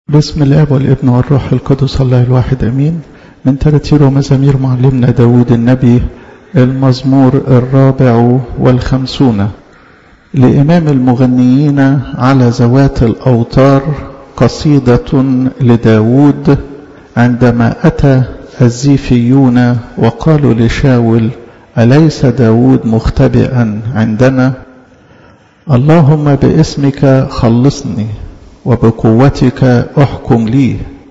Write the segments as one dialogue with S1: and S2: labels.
S1: بسم الاب والابن والروح القدس الله الواحد امين من ترتير ومزامير معلمنا داود النبي المزمور الرابع والخمسون لامام المغنيين على ذوات الاوتار قصيده لداود عندما اتى الزيفيون وقالوا لشاول اليس داود مختبئا عندنا اللهم باسمك خلصني وبقوتك احكم لي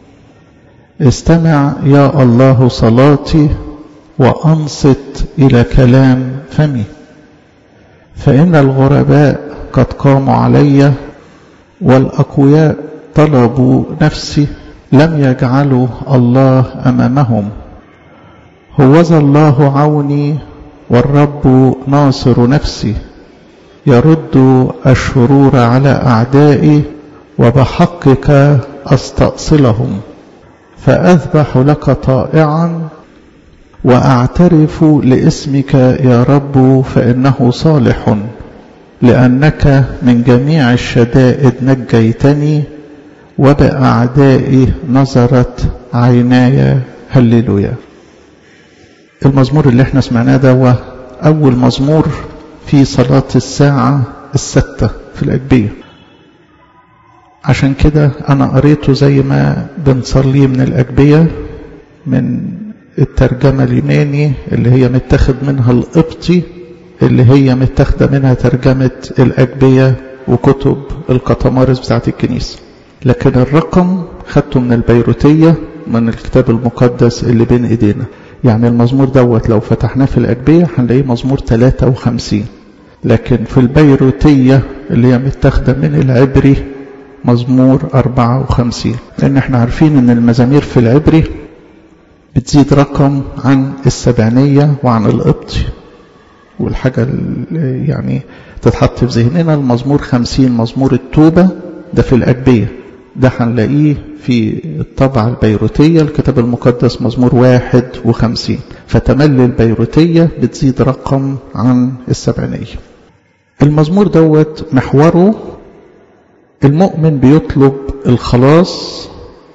S1: استمع يا الله صلاتي وانصت الى كلام فمي فان الغرباء قد قاموا علي والاقوياء طلبوا نفسي لم يجعلوا الله امامهم هوذا الله عوني والرب ناصر نفسي يرد الشرور على اعدائي وبحقك استأصلهم فأذبح لك طائعا وأعترف لاسمك يا رب فإنه صالح لأنك من جميع الشدائد نجيتني وبأعدائي نظرت عيناي هللويا المزمور اللي احنا سمعناه ده هو أول مزمور في صلاة الساعة الستة في الأجبية عشان كده أنا قريته زي ما بنصليه من الأجبية من الترجمة اليوناني اللي هي متاخد منها القبطي اللي هي متاخدة منها ترجمة الأجبية وكتب القطمارس بتاعت الكنيسة لكن الرقم خدته من البيروتية من الكتاب المقدس اللي بين ايدينا يعني المزمور دوت لو فتحناه في الأجبية هنلاقيه مزمور 53 لكن في البيروتية اللي هي متاخدة من العبري مزمور 54 لأن احنا عارفين ان المزامير في العبري بتزيد رقم عن السبعينية وعن القبطي والحاجة اللي يعني تتحط في ذهننا المزمور 50 مزمور التوبة ده في الأجبية ده هنلاقيه في الطبعة البيروتية الكتاب المقدس مزمور 51 فتملي البيروتية بتزيد رقم عن السبعينية المزمور دوت محوره المؤمن بيطلب الخلاص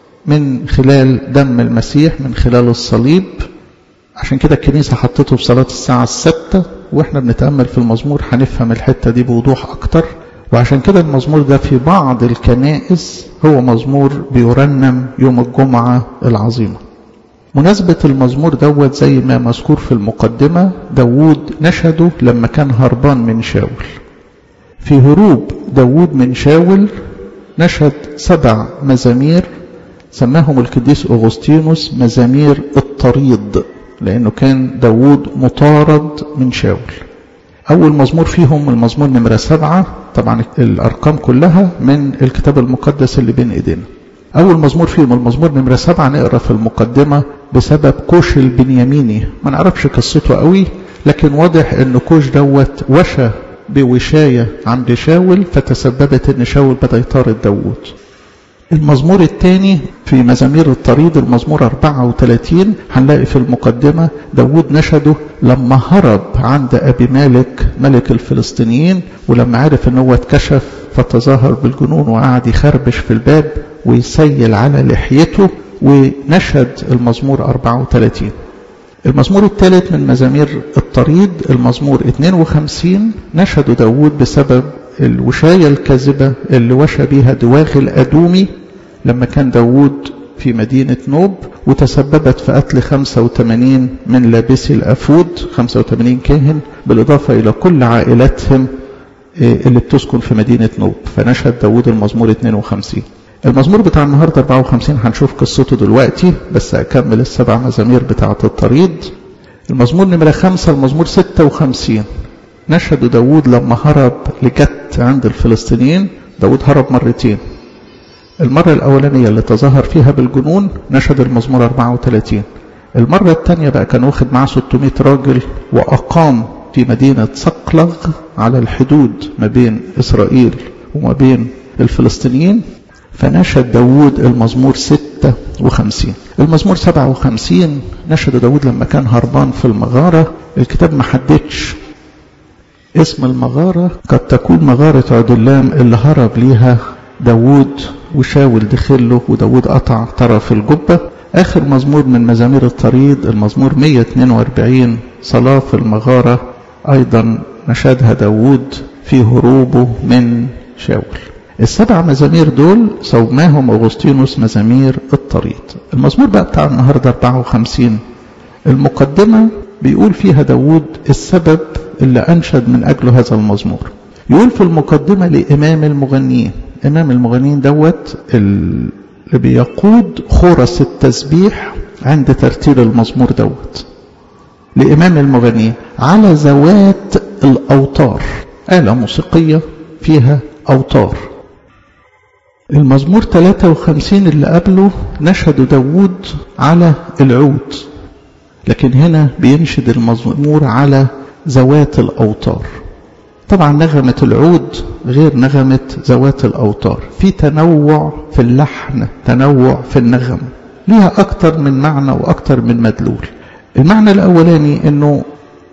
S1: من خلال دم المسيح من خلال الصليب عشان كده الكنيسة حطته في صلاة الساعة الستة واحنا بنتأمل في المزمور هنفهم الحتة دي بوضوح أكتر وعشان كده المزمور ده في بعض الكنائس هو مزمور بيرنم يوم الجمعة العظيمة مناسبة المزمور دوت زي ما مذكور في المقدمة داوود نشده لما كان هربان من شاول في هروب داوود من شاول نشد سبع مزامير سماهم القديس أغسطينوس مزامير الطريد لأنه كان داوود مطارد من شاول أول مزمور فيهم المزمور نمرة سبعة طبعا الأرقام كلها من الكتاب المقدس اللي بين إيدينا أول مزمور فيهم المزمور نمرة سبعة نقرأ في المقدمة بسبب كوش البنياميني ما نعرفش قصته قوي لكن واضح أن كوش دوت وشى بوشاية عند شاول فتسببت ان شاول بدأ يطارد داوود المزمور الثاني في مزامير الطريد المزمور 34 هنلاقي في المقدمة داوود نشده لما هرب عند أبي مالك ملك الفلسطينيين ولما عرف ان هو اتكشف فتظاهر بالجنون وقعد يخربش في الباب ويسيل على لحيته ونشد المزمور 34 المزمور الثالث من مزامير الطريد المزمور 52 نشد داود بسبب الوشاية الكاذبة اللي وشى بها دواغ الأدومي لما كان داود في مدينة نوب وتسببت في قتل 85 من لابسي الأفود 85 كاهن بالإضافة إلى كل عائلاتهم اللي بتسكن في مدينة نوب فنشهد داود المزمور 52 المزمور بتاع النهاردة 54 هنشوف قصته دلوقتي بس أكمل السبع مزامير بتاعة الطريد المزمور نمرة خمسة المزمور 56 نشهد داود لما هرب لجت عند الفلسطينيين داود هرب مرتين المرة الأولانية اللي تظاهر فيها بالجنون نشهد المزمور 34 المرة الثانية بقى كان واخد معاه 600 راجل وأقام في مدينة صقلغ على الحدود ما بين إسرائيل وما بين الفلسطينيين فنشد داود المزمور 56 المزمور 57 نشد داود لما كان هربان في المغارة الكتاب ما حددش اسم المغارة قد تكون مغارة عدلام اللي هرب ليها داوود وشاول دخل له وداوود قطع طرف الجبة آخر مزمور من مزامير الطريد المزمور 142 صلاة في المغارة أيضا نشدها داوود في هروبه من شاول السبع مزامير دول سماهم أغسطينوس مزامير الطريد المزمور بقى بتاع النهاردة 54 المقدمة بيقول فيها داوود السبب اللي أنشد من أجله هذا المزمور يقول في المقدمة لإمام المغنيين إمام المغنيين دوت اللي بيقود خرس التسبيح عند ترتيل المزمور دوت لإمام المغنيين على ذوات الأوتار آلة موسيقية فيها أوتار المزمور 53 اللي قبله نشهد داوود على العود لكن هنا بينشد المزمور على ذوات الأوتار طبعا نغمة العود غير نغمة ذوات الأوتار في تنوع في اللحن تنوع في النغم ليها أكتر من معنى وأكتر من مدلول المعنى الأولاني أنه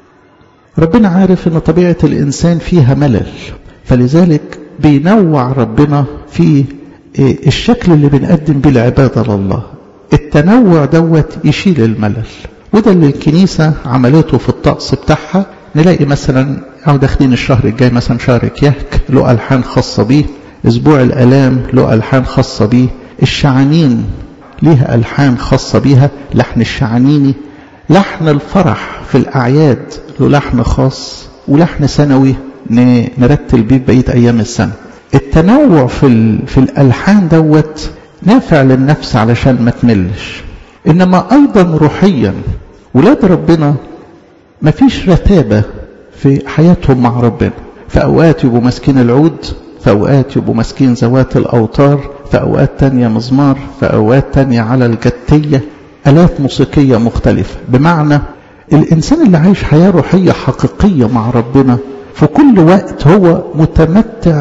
S1: ربنا عارف أن طبيعة الإنسان فيها ملل فلذلك بينوع ربنا في الشكل اللي بنقدم بيه العبادة لله التنوع دوت يشيل الملل وده اللي الكنيسة عملته في الطقس بتاعها نلاقي مثلا أو داخلين الشهر الجاي مثلا شهر كيهك له ألحان خاصة بيه أسبوع الآلام له ألحان خاصة بيه الشعانين ليها ألحان خاصة بيها لحن الشعانيني لحن الفرح في الأعياد له لحن خاص ولحن سنوي نرتل بيه بقية أيام السنة التنوع في, في الألحان دوت نافع للنفس علشان ما تملش إنما أيضا روحيا ولاد ربنا ما فيش رتابة في حياتهم مع ربنا في أوقات يبقوا ماسكين العود في أوقات يبقوا ماسكين ذوات الأوتار في أوقات تانية مزمار في أوقات تانية على الجتية آلات موسيقية مختلفة بمعنى الإنسان اللي عايش حياة روحية حقيقية مع ربنا في كل وقت هو متمتع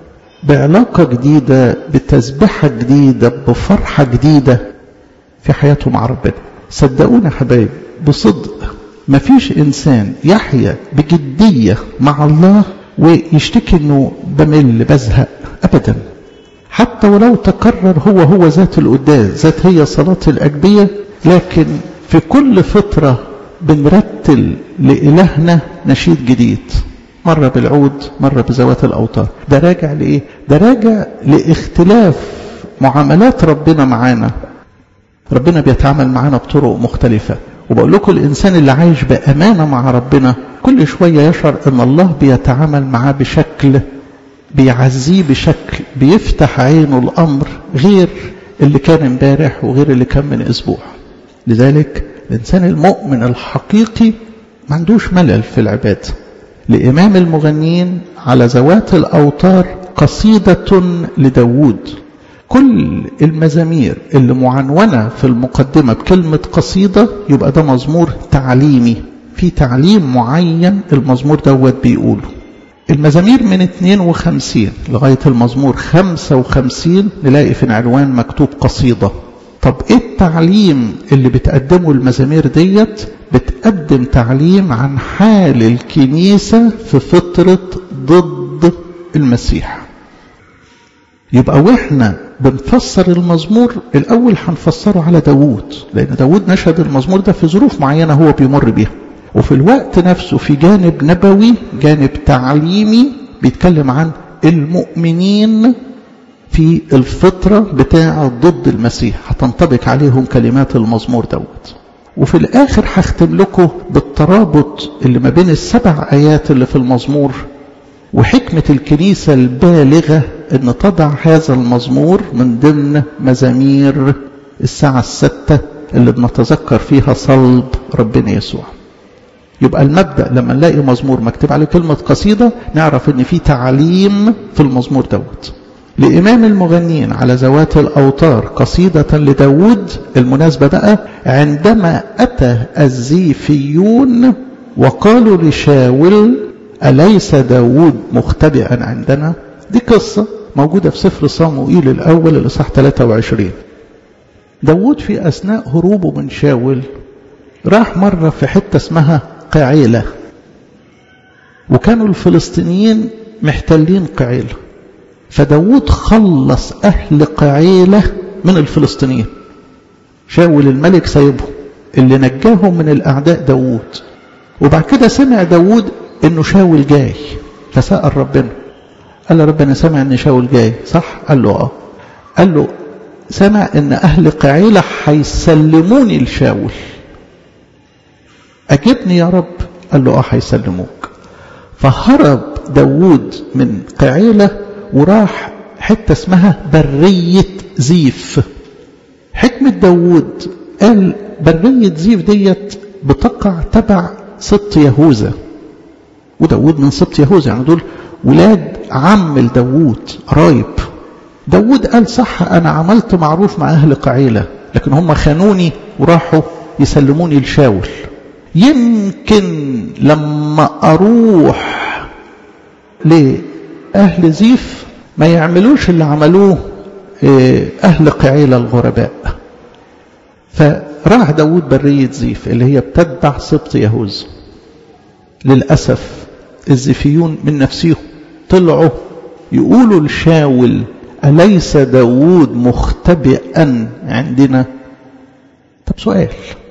S1: بعلاقة جديدة بتسبحة جديدة بفرحة جديدة في حياته مع ربنا صدقونا يا حبايب بصدق مفيش إنسان يحيا بجدية مع الله ويشتكي إنه بمل بزهق أبدا حتى ولو تكرر هو هو ذات القداس ذات هي صلاة الأجبية لكن في كل فترة بنرتل لإلهنا نشيد جديد مرة بالعود مرة بذوات الأوتار ده راجع لإيه؟ ده راجع لاختلاف معاملات ربنا معانا ربنا بيتعامل معانا بطرق مختلفة وبقول لكم الإنسان اللي عايش بأمانة مع ربنا كل شوية يشعر أن الله بيتعامل معاه بشكل بيعزيه بشكل بيفتح عينه الأمر غير اللي كان امبارح وغير اللي كان من أسبوع لذلك الإنسان المؤمن الحقيقي ما عندوش ملل في العبادة لإمام المغنيين على ذوات الأوتار قصيدة لداود كل المزامير اللي معنونة في المقدمة بكلمة قصيدة يبقى ده مزمور تعليمي في تعليم معين المزمور دوت بيقوله المزامير من 52 لغاية المزمور 55 نلاقي في العنوان مكتوب قصيدة طب ايه التعليم اللي بتقدمه المزامير ديت بتقدم تعليم عن حال الكنيسة في فترة ضد المسيح يبقى واحنا بنفسر المزمور الاول هنفسره على داوود لان داوود نشهد المزمور ده في ظروف معينة هو بيمر بيها وفي الوقت نفسه في جانب نبوي جانب تعليمي بيتكلم عن المؤمنين في الفطرة بتاعة ضد المسيح هتنطبق عليهم كلمات المزمور دوت وفي الآخر هختم لكم بالترابط اللي ما بين السبع آيات اللي في المزمور وحكمة الكنيسة البالغة أن تضع هذا المزمور من ضمن مزامير الساعة الستة اللي بنتذكر فيها صلب ربنا يسوع يبقى المبدأ لما نلاقي مزمور مكتوب عليه كلمة قصيدة نعرف ان في تعليم في المزمور دوت لإمام المغنيين على ذوات الأوتار قصيدة لداود المناسبة بقى عندما أتى الزيفيون وقالوا لشاول أليس داود مختبئا عندنا دي قصة موجودة في سفر صاموئيل الأول الإصحاح 23 داود في أثناء هروبه من شاول راح مرة في حتة اسمها قعيلة وكانوا الفلسطينيين محتلين قعيلة فداود خلص أهل قعيلة من الفلسطينيين شاول الملك سايبهم اللي نجاهم من الأعداء داود وبعد كده سمع داود انه شاول جاي فسأل ربنا قال له ربنا سمع ان شاول جاي صح قال له اه قال له سمع ان اهل قعيلة هيسلموني لشاول اجبني يا رب قال له اه هيسلموك فهرب داود من قعيلة وراح حتة اسمها برية زيف حكمة داود قال برية زيف ديت بتقع تبع سبط يهوذا وداود من سبط يهوذا يعني دول ولاد عم لداود قرايب داود قال صح انا عملت معروف مع اهل قعيلة لكن هم خانوني وراحوا يسلموني لشاول يمكن لما اروح لاهل زيف ما يعملوش اللي عملوه اهل قعيلة الغرباء فراح داود برية زيف اللي هي بتتبع سبط يهوذا للأسف الزيفيون من نفسهم طلعوا يقولوا لشاول أليس داود مختبئا عندنا طب سؤال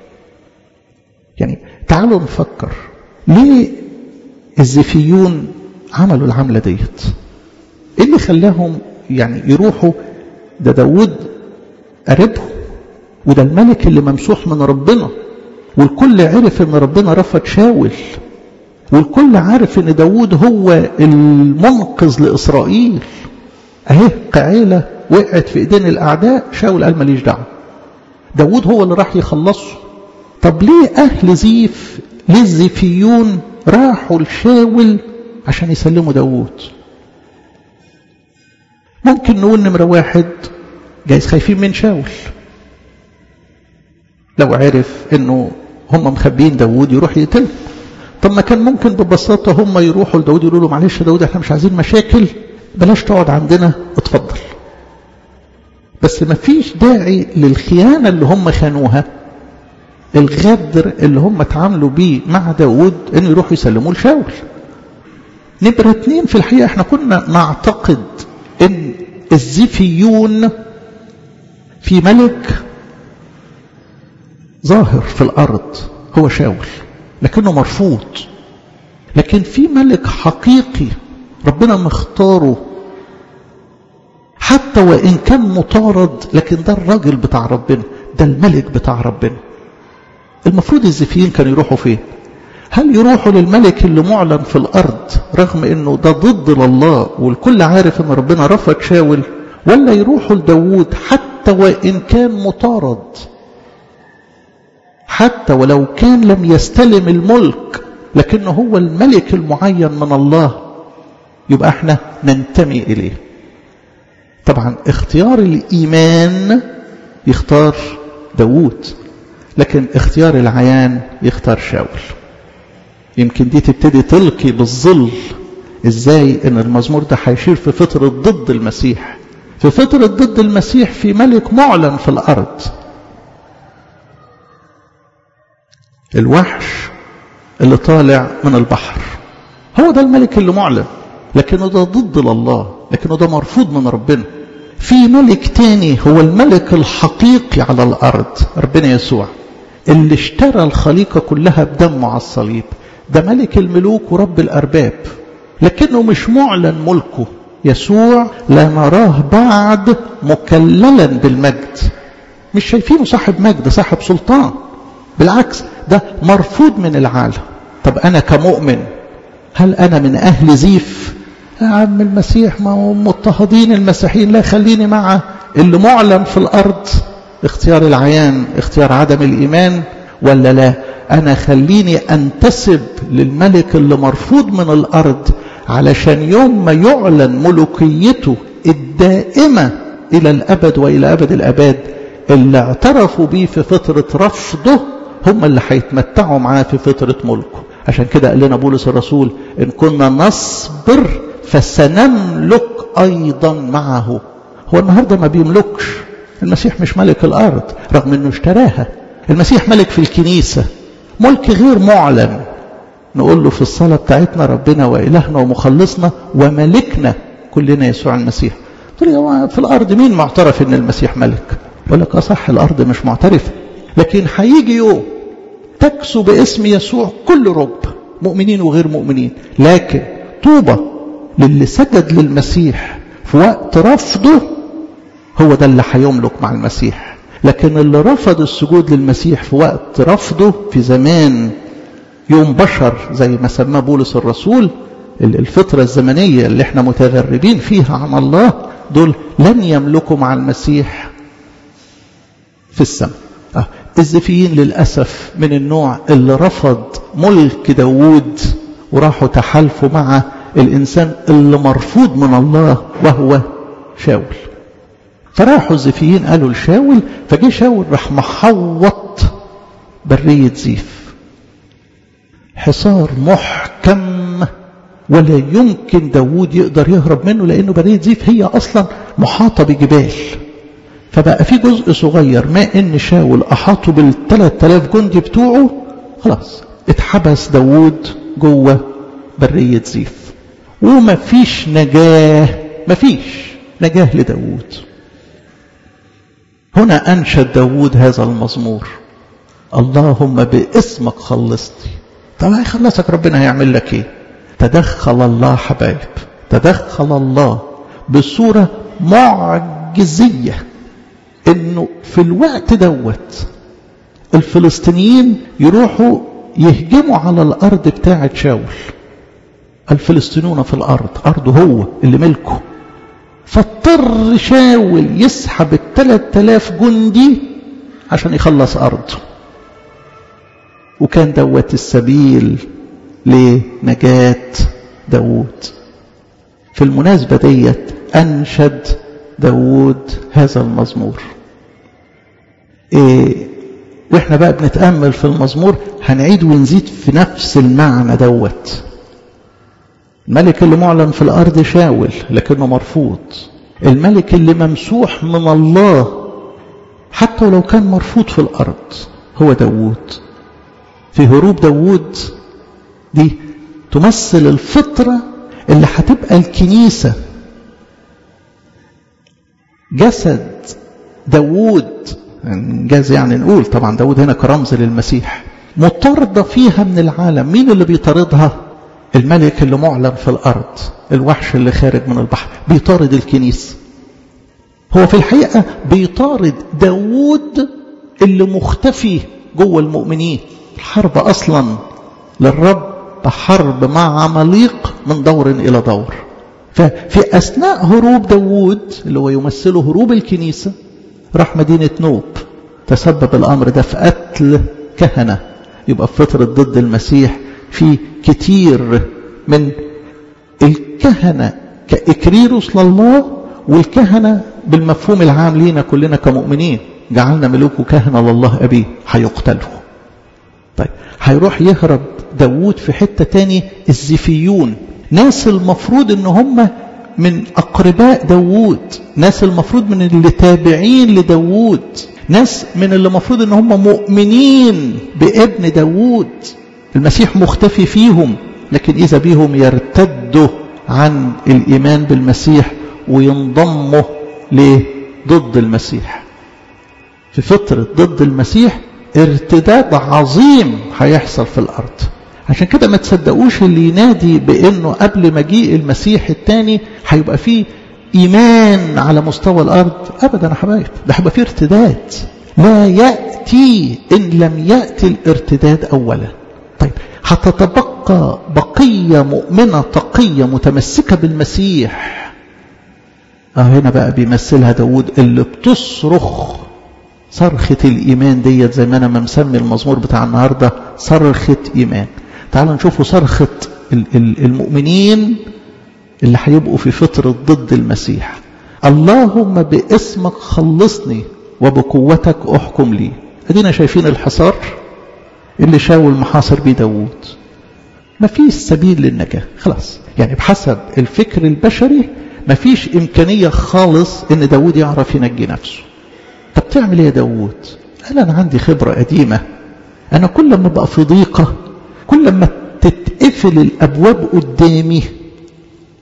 S1: يعني تعالوا نفكر ليه الزيفيون عملوا العملة ديت ايه اللي خلاهم يعني يروحوا ده داود قريبهم وده الملك اللي ممسوح من ربنا والكل عرف ان ربنا رفض شاول والكل عارف ان داود هو المنقذ لاسرائيل اهي قعيله وقعت في ايدين الاعداء شاول قال ماليش دعوه داود هو اللي راح يخلصه طب ليه اهل زيف ليه الزيفيون راحوا لشاول عشان يسلموا داود ممكن نقول نمره واحد جايز خايفين من شاول لو عرف انه هم مخبيين داود يروح يقتله طب ما كان ممكن ببساطة هم يروحوا لداود يقولوا له معلش يا داود احنا مش عايزين مشاكل بلاش تقعد عندنا اتفضل بس ما فيش داعي للخيانة اللي هم خانوها الغدر اللي هم اتعاملوا بيه مع داود ان يروحوا يسلموه لشاول نمرة اتنين في الحقيقة احنا كنا نعتقد ان الزيفيون في ملك ظاهر في الأرض هو شاول لكنه مرفوض لكن في ملك حقيقي ربنا مختاره حتى وإن كان مطارد لكن ده الراجل بتاع ربنا ده الملك بتاع ربنا المفروض الزيفيين كانوا يروحوا فين هل يروحوا للملك اللي معلن في الأرض رغم أنه ده ضد لله والكل عارف أن ربنا رفض شاول ولا يروحوا لداود حتى وإن كان مطارد حتى ولو كان لم يستلم الملك لكنه هو الملك المعين من الله يبقى احنا ننتمي إليه طبعا اختيار الإيمان يختار داوود لكن اختيار العيان يختار شاول يمكن دي تبتدي تلقي بالظل ازاي ان المزمور ده هيشير في فترة ضد المسيح في فترة ضد المسيح في ملك معلن في الأرض الوحش اللي طالع من البحر هو ده الملك اللي معلن لكنه ده ضد لله لكنه ده مرفوض من ربنا في ملك تاني هو الملك الحقيقي على الأرض ربنا يسوع اللي اشترى الخليقة كلها بدمه على الصليب ده ملك الملوك ورب الأرباب لكنه مش معلن ملكه يسوع لا نراه بعد مكللا بالمجد مش شايفينه صاحب مجد صاحب سلطان بالعكس ده مرفوض من العالم طب أنا كمؤمن هل أنا من أهل زيف يا عم المسيح ما هم مضطهدين المسيحيين لا خليني مع اللي معلن في الأرض اختيار العيان اختيار عدم الإيمان ولا لا أنا خليني أنتسب للملك اللي مرفوض من الأرض علشان يوم ما يعلن ملوكيته الدائمة إلى الأبد وإلى أبد الأباد اللي اعترفوا بيه في فترة رفضه هم اللي هيتمتعوا معاه في فترة ملكه عشان كده قال لنا بولس الرسول إن كنا نصبر فسنملك أيضا معه هو النهاردة ما بيملكش المسيح مش ملك الأرض رغم أنه اشتراها المسيح ملك في الكنيسة ملك غير معلن نقول له في الصلاة بتاعتنا ربنا وإلهنا ومخلصنا وملكنا كلنا يسوع المسيح تقول لي في الأرض مين معترف إن المسيح ملك أقول لك أصح الأرض مش معترفة لكن هيجي يوم تكسو باسم يسوع كل رب مؤمنين وغير مؤمنين لكن طوبى للي سجد للمسيح في وقت رفضه هو ده اللي هيملك مع المسيح لكن اللي رفض السجود للمسيح في وقت رفضه في زمان يوم بشر زي ما سماه بولس الرسول الفترة الزمنية اللي احنا متغربين فيها عن الله دول لن يملكوا مع المسيح في السماء آه. الزفيين للأسف من النوع اللي رفض ملك داوود وراحوا تحالفوا مع الإنسان اللي مرفوض من الله وهو شاول فراحوا الزفيين قالوا لشاول فجه شاول راح محوط برية زيف حصار محكم ولا يمكن داوود يقدر يهرب منه لأنه برية زيف هي أصلا محاطة بجبال فبقى في جزء صغير ما ان شاول احاطه بالثلاث آلاف جندي بتوعه خلاص اتحبس داوود جوه برية زيف ومفيش نجاة مفيش نجاة لداوود هنا أنشد داوود هذا المزمور اللهم باسمك خلصني طب هيخلصك ربنا هيعمل لك ايه تدخل الله حبايب تدخل الله بصورة معجزية انه في الوقت دوت الفلسطينيين يروحوا يهجموا على الارض بتاعه شاول الفلسطينيون في الارض ارضه هو اللي ملكه فاضطر شاول يسحب الثلاث آلاف جندي عشان يخلص أرضه وكان دوت السبيل لنجاة داود في المناسبة ديت أنشد داود هذا المزمور إيه واحنا بقى بنتأمل في المزمور هنعيد ونزيد في نفس المعنى دوت الملك اللي معلن في الأرض شاول لكنه مرفوض الملك اللي ممسوح من الله حتى ولو كان مرفوض في الأرض هو داوود في هروب داوود دي تمثل الفطرة اللي هتبقى الكنيسة جسد داوود جاز يعني نقول طبعا داوود هنا كرمز للمسيح مطاردة فيها من العالم مين اللي بيطاردها الملك اللي معلن في الأرض الوحش اللي خارج من البحر بيطارد الكنيسة هو في الحقيقة بيطارد داوود اللي مختفي جوه المؤمنين الحرب أصلا للرب حرب مع عماليق من دور إلى دور ففي أثناء هروب داوود اللي هو يمثله هروب الكنيسة راح مدينة نوب تسبب الأمر ده في قتل كهنة يبقى في فترة ضد المسيح في كتير من الكهنة كإكريروس لله والكهنة بالمفهوم العام لينا كلنا كمؤمنين جعلنا ملوك كهنة لله أبيه هيقتلوا طيب هيروح يهرب داوود في حتة تاني الزيفيون ناس المفروض ان هم من أقرباء داوود ناس المفروض من اللي تابعين لداوود ناس من اللي المفروض ان هم مؤمنين بابن داوود المسيح مختفي فيهم لكن إذا بهم يرتدوا عن الإيمان بالمسيح وينضموا لضد المسيح في فترة ضد المسيح ارتداد عظيم هيحصل في الأرض عشان كده ما تصدقوش اللي ينادي بأنه قبل مجيء المسيح الثاني هيبقى فيه إيمان على مستوى الأرض أبدا يا حبايب ده هيبقى فيه ارتداد لا يأتي إن لم يأتي الارتداد أولا طيب هتتبقى بقية مؤمنة تقية متمسكة بالمسيح اه هنا بقى بيمثلها داود اللي بتصرخ صرخة الإيمان ديت زي ما أنا ما مسمي المزمور بتاع النهاردة صرخة إيمان تعالوا نشوفوا صرخة المؤمنين اللي هيبقوا في فترة ضد المسيح اللهم باسمك خلصني وبقوتك احكم لي ادينا شايفين الحصار اللي شاول محاصر بيه داوود ما فيش سبيل للنجاة خلاص يعني بحسب الفكر البشري ما فيش إمكانية خالص إن داوود يعرف ينجي نفسه طب تعمل إيه يا داوود قال أنا عندي خبرة قديمة أنا كل ما بقى في ضيقة كل ما تتقفل الأبواب قدامي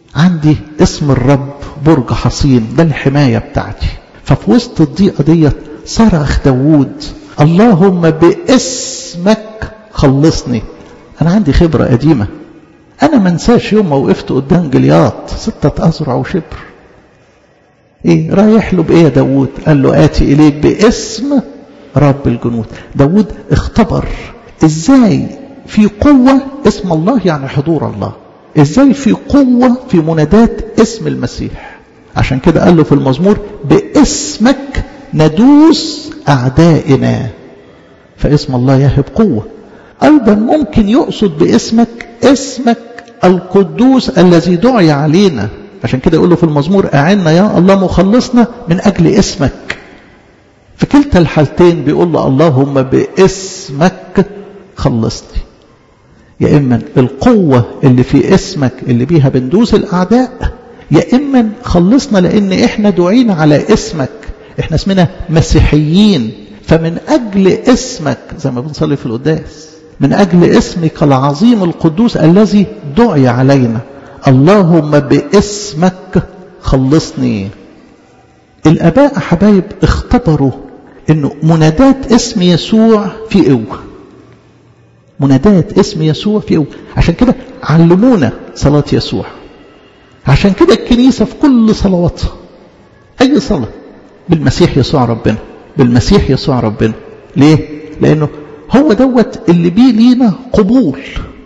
S1: عندي اسم الرب برج حصين ده الحماية بتاعتي ففي وسط الضيقة ديت صرخ داوود اللهم باسمك خلصني أنا عندي خبرة قديمة أنا ما انساش يوم ما وقفت قدام جلياط ستة أذرع وشبر إيه رايح له بإيه يا داوود قال له آتي إليك باسم رب الجنود داوود اختبر إزاي في قوة اسم الله يعني حضور الله إزاي في قوة في منادات اسم المسيح عشان كده قال له في المزمور باسمك ندوس أعدائنا فاسم الله يهب قوة أيضا ممكن يقصد باسمك اسمك القدوس الذي دعي علينا عشان كده يقول له في المزمور أعنا يا الله مخلصنا من أجل اسمك في كلتا الحالتين بيقول له اللهم باسمك خلصني يا إما القوة اللي في اسمك اللي بيها بندوس الأعداء يا إما خلصنا لأن إحنا دعينا على اسمك إحنا اسمنا مسيحيين فمن أجل اسمك زي ما بنصلي في القداس من أجل اسمك العظيم القدوس الذي دعي علينا اللهم باسمك خلصني الآباء حبايب اختبروا انه منادات اسم يسوع في قوه منادات اسم يسوع في قوه عشان كده علمونا صلاه يسوع عشان كده الكنيسه في كل صلواتها اي صلاه بالمسيح يسوع ربنا بالمسيح يسوع ربنا ليه لانه هو دوت اللي بيه لينا قبول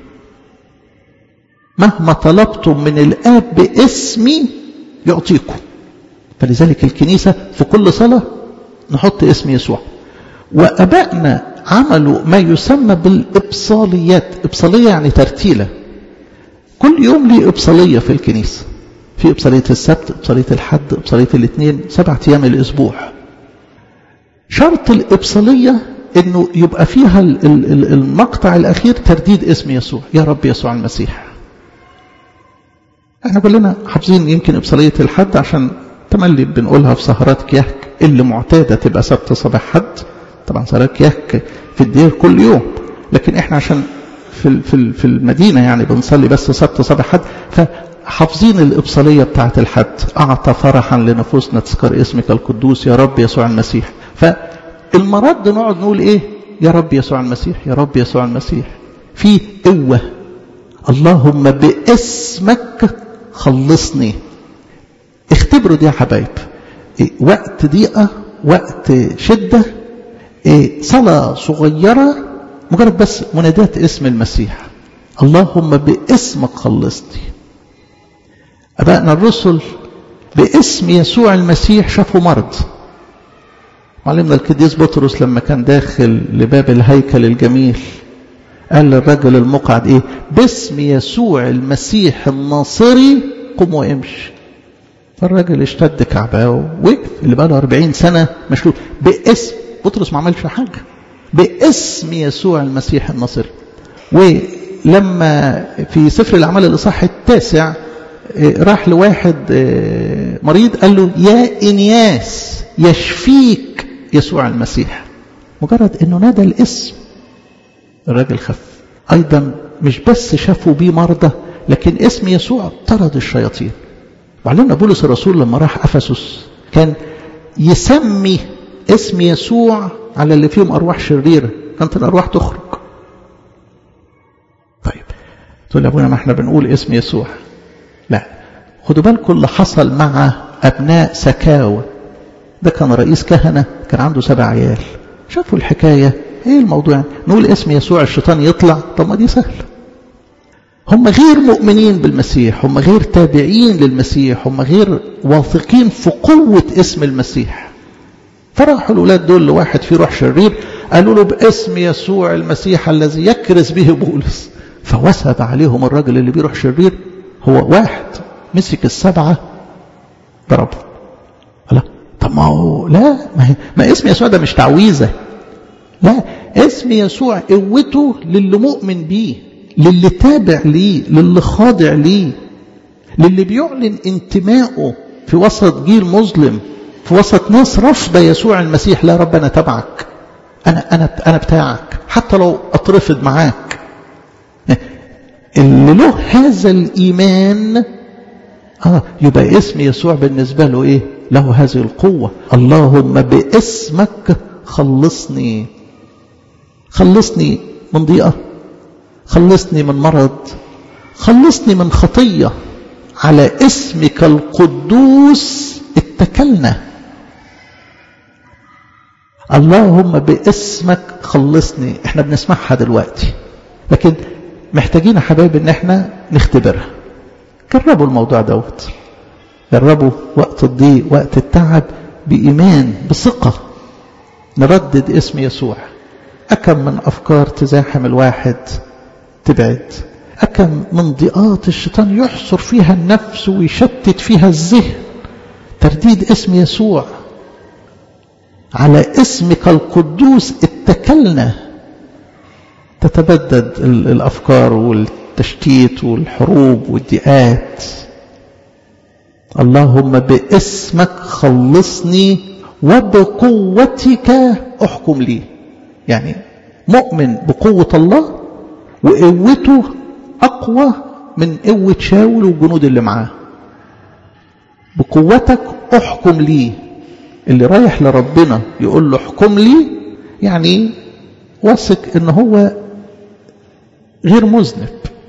S1: مهما طلبتم من الاب باسمي يعطيكم فلذلك الكنيسه في كل صلاه نحط اسم يسوع وأبائنا عملوا ما يسمى بالإبصاليات إبصالية يعني ترتيلة كل يوم ليه إبصالية في الكنيسة في إبصالية السبت إبصالية الحد إبصالية الاثنين سبعة أيام الأسبوع شرط الإبصالية أنه يبقى فيها المقطع الأخير ترديد اسم يسوع يا رب يسوع المسيح احنا كلنا حافظين يمكن إبصالية الحد عشان تملي بنقولها في سهرات كيهك اللي معتادة تبقى سبت صباح حد طبعا سهرات كيهك في الدير كل يوم لكن احنا عشان في في في المدينة يعني بنصلي بس سبت صباح حد فحافظين الإبصالية بتاعة الحد أعطى فرحا لنفوسنا تذكر اسمك القدوس يا رب يسوع المسيح فالمرات دي نقعد نقول ايه يا رب يسوع المسيح يا رب يسوع المسيح في قوة اللهم باسمك خلصني اختبروا دي يا حبايب إيه وقت ضيقة وقت شدة إيه صلاة صغيرة مجرد بس منادات اسم المسيح اللهم باسمك خلصني أبائنا الرسل باسم يسوع المسيح شافوا مرض معلمنا القديس بطرس لما كان داخل لباب الهيكل الجميل قال للرجل المقعد ايه باسم يسوع المسيح الناصري قم وامشي فالراجل اشتد كعباه ووقف اللي بقى له 40 سنه مشلول باسم بطرس ما عملش حاجه باسم يسوع المسيح الناصري ولما في سفر الاعمال الاصحاح التاسع راح لواحد مريض قال له يا انياس يشفيك يسوع المسيح مجرد انه نادى الاسم الراجل خف ايضا مش بس شافوا بيه مرضى لكن اسم يسوع طرد الشياطين وعلمنا بولس الرسول لما راح افسس كان يسمي اسم يسوع على اللي فيهم ارواح شريره كانت الارواح تخرج طيب تقول يا ابونا ما احنا بنقول اسم يسوع لا خدوا بالكم اللي حصل مع ابناء سكاوى ده كان رئيس كهنه كان عنده سبع عيال شافوا الحكايه ايه الموضوع يعني نقول اسم يسوع الشيطان يطلع طب ما دي سهله هم غير مؤمنين بالمسيح هم غير تابعين للمسيح هم غير واثقين في قوة اسم المسيح فراحوا الأولاد دول لواحد فيه روح شرير قالوا له باسم يسوع المسيح الذي يكرز به بولس فوثب عليهم الرجل اللي بيه روح شرير هو واحد مسك السبعة ضربه لا طب ما هو لا ما, هي ما اسم يسوع ده مش تعويذة لا اسم يسوع قوته للي مؤمن بيه للي تابع ليه للي خاضع ليه للي بيعلن انتمائه في وسط جيل مظلم في وسط ناس رافضه يسوع المسيح لا رب انا تبعك انا انا انا بتاعك حتى لو اترفض معاك اللي له هذا الايمان اه يبقى اسم يسوع بالنسبة له ايه له هذه القوة اللهم باسمك خلصني خلصني من ضيقة خلصني من مرض خلصني من خطية على اسمك القدوس اتكلنا اللهم باسمك خلصني احنا بنسمعها دلوقتي لكن محتاجين يا حبايب ان احنا نختبرها جربوا الموضوع دوت جربوا وقت الضيق وقت التعب بإيمان بثقة نردد اسم يسوع أكم من أفكار تزاحم الواحد تبعد أكم من ضيقات الشيطان يحصر فيها النفس ويشتت فيها الذهن ترديد اسم يسوع على اسمك القدوس اتكلنا تتبدد الأفكار والتشتيت والحروب والضيقات اللهم باسمك خلصني وبقوتك احكم لي يعني مؤمن بقوة الله وقوته أقوى من قوة شاول والجنود اللي معاه بقوتك احكم لي اللي رايح لربنا يقول له احكم لي يعني واثق ان هو غير مذنب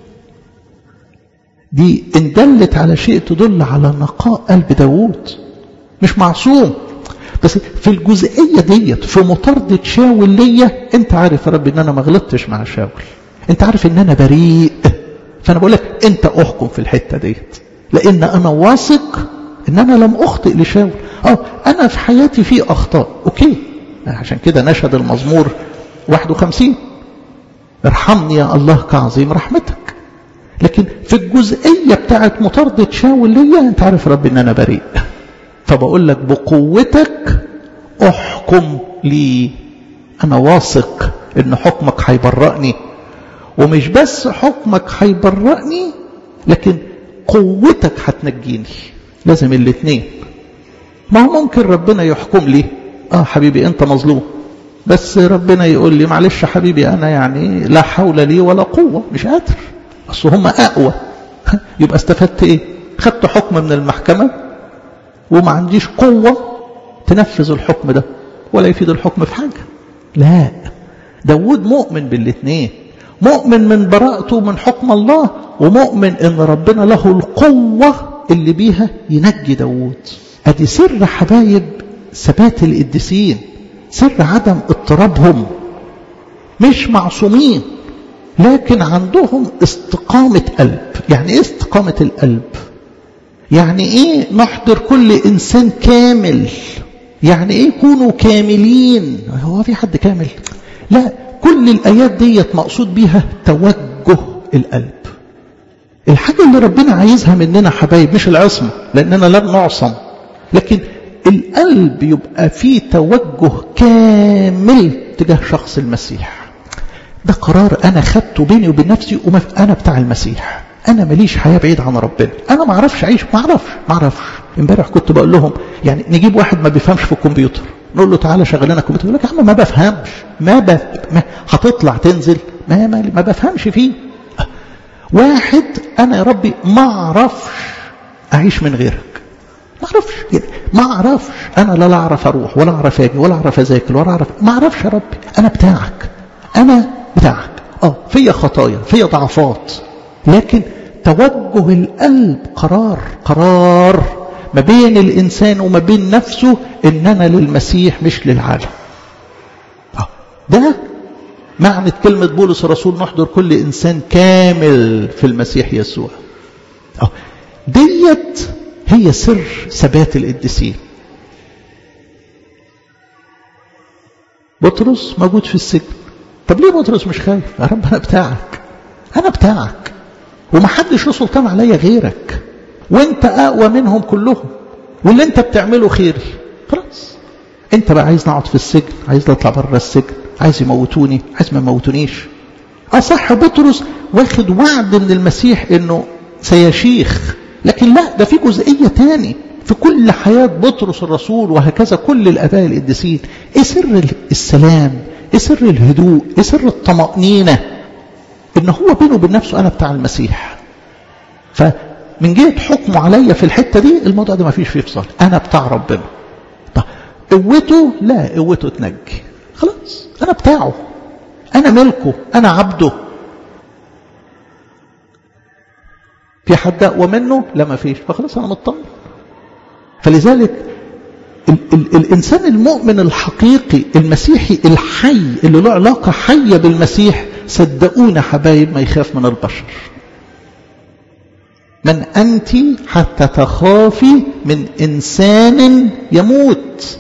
S1: دي ان دلت على شيء تدل على نقاء قلب داوود مش معصوم بس في الجزئية ديت في مطاردة شاول ليا انت عارف يا رب ان انا ما غلطتش مع شاول انت عارف ان انا بريء فانا بقول لك انت احكم في الحتة ديت لان انا واثق ان انا لم اخطئ لشاول اه انا في حياتي في اخطاء اوكي عشان كده نشهد المزمور 51 ارحمني يا الله كعظيم رحمتك لكن في الجزئية بتاعت مطاردة شاول ليا انت عارف رب ان انا بريء فبقول لك بقوتك احكم لي انا واثق ان حكمك هيبرأني ومش بس حكمك هيبرأني لكن قوتك هتنجيني لازم الاثنين ما هو ممكن ربنا يحكم لي اه حبيبي انت مظلوم بس ربنا يقول لي معلش حبيبي انا يعني لا حول لي ولا قوة مش قادر اصل هم اقوى يبقى استفدت ايه خدت حكم من المحكمة وما عنديش قوة تنفذ الحكم ده ولا يفيد الحكم في حاجة لا داود مؤمن بالاثنين مؤمن من براءته من حكم الله ومؤمن ان ربنا له القوة اللي بيها ينجي داود ادي سر حبايب ثبات القديسين سر عدم اضطرابهم مش معصومين لكن عندهم استقامة قلب يعني ايه استقامة القلب يعني ايه نحضر كل انسان كامل يعني ايه يكونوا كاملين هو في حد كامل لا كل الايات ديت مقصود بيها توجه القلب الحاجة اللي ربنا عايزها مننا حبايب مش العصمة لاننا لم نعصم لكن القلب يبقى فيه توجه كامل تجاه شخص المسيح ده قرار انا خدته بيني وبين نفسي انا بتاع المسيح انا ماليش حياه بعيد عن ربنا انا ما اعرفش اعيش ما اعرفش ما اعرفش امبارح كنت بقول لهم يعني نجيب واحد ما بيفهمش في الكمبيوتر نقول له تعالى شغل لنا الكمبيوتر يقول لك يا عم ما بفهمش ما, ب... ما هتطلع تنزل ما, ما ما بفهمش فيه واحد انا يا ربي ما اعرفش اعيش من غيرك ما اعرفش ما اعرفش انا لا اعرف اروح ولا اعرف اجي ولا اعرف اذاكر ولا اعرف ما اعرفش يا ربي انا بتاعك انا بتاعك اه فيا خطايا فيا ضعفات لكن توجه القلب قرار قرار ما بين الانسان وما بين نفسه ان انا للمسيح مش للعالم اه ده معنى كلمة بولس الرسول نحضر كل انسان كامل في المسيح يسوع اه ديت هي سر ثبات القديسين بطرس موجود في السجن طب ليه بطرس مش خايف يا رب انا بتاعك انا بتاعك ومحدش له سلطان عليا غيرك وانت اقوى منهم كلهم واللي انت بتعمله خيري خلاص انت بقى عايز نقعد في السجن عايز نطلع بره السجن عايز يموتوني عايز ما يموتونيش اصح بطرس واخد وعد من المسيح انه سيشيخ لكن لا ده في جزئيه تاني في كل حياه بطرس الرسول وهكذا كل الاباء القديسين ايه سر السلام ايه سر الهدوء ايه سر الطمأنينة ان هو بينه وبين نفسه انا بتاع المسيح من جهة حكمه عليا في الحتة دي الموضوع ده ما فيش فيه فصال أنا بتاع ربنا طب قوته لا قوته تنجي خلاص أنا بتاعه أنا ملكه أنا عبده في حد أقوى منه لا ما فيش فخلاص أنا مطمن فلذلك ال ال الإنسان المؤمن الحقيقي المسيحي الحي اللي له علاقة حية بالمسيح صدقونا حبايب ما يخاف من البشر من أنت حتى تخافي من إنسان يموت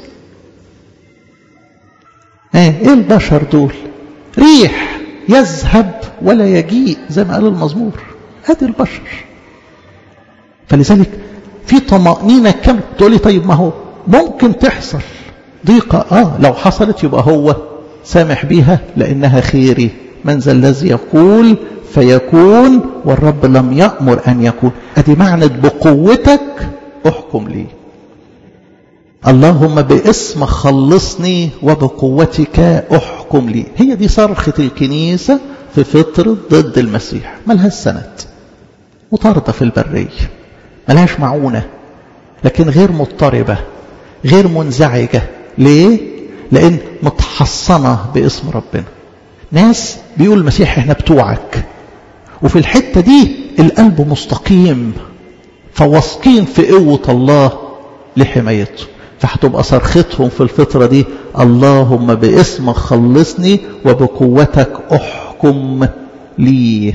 S1: ايه البشر دول ريح يذهب ولا يجيء زي ما قال المزمور ادي البشر فلذلك في طمأنينة كاملة تقولي طيب ما هو ممكن تحصل ضيقة اه لو حصلت يبقى هو سامح بيها لأنها خيري من ذا الذي يقول فيكون والرب لم يأمر أن يكون أدي معنى بقوتك أحكم لي اللهم باسم خلصني وبقوتك أحكم لي هي دي صرخة الكنيسة في فترة ضد المسيح ملهاش سند مطاردة في البرية ملهاش معونة لكن غير مضطربة غير منزعجة ليه؟ لأن متحصنة باسم ربنا ناس بيقول المسيح احنا بتوعك وفي الحتة دي القلب مستقيم فواثقين في قوة الله لحمايته فهتبقى صرختهم في الفترة دي اللهم باسمك خلصني وبقوتك احكم لي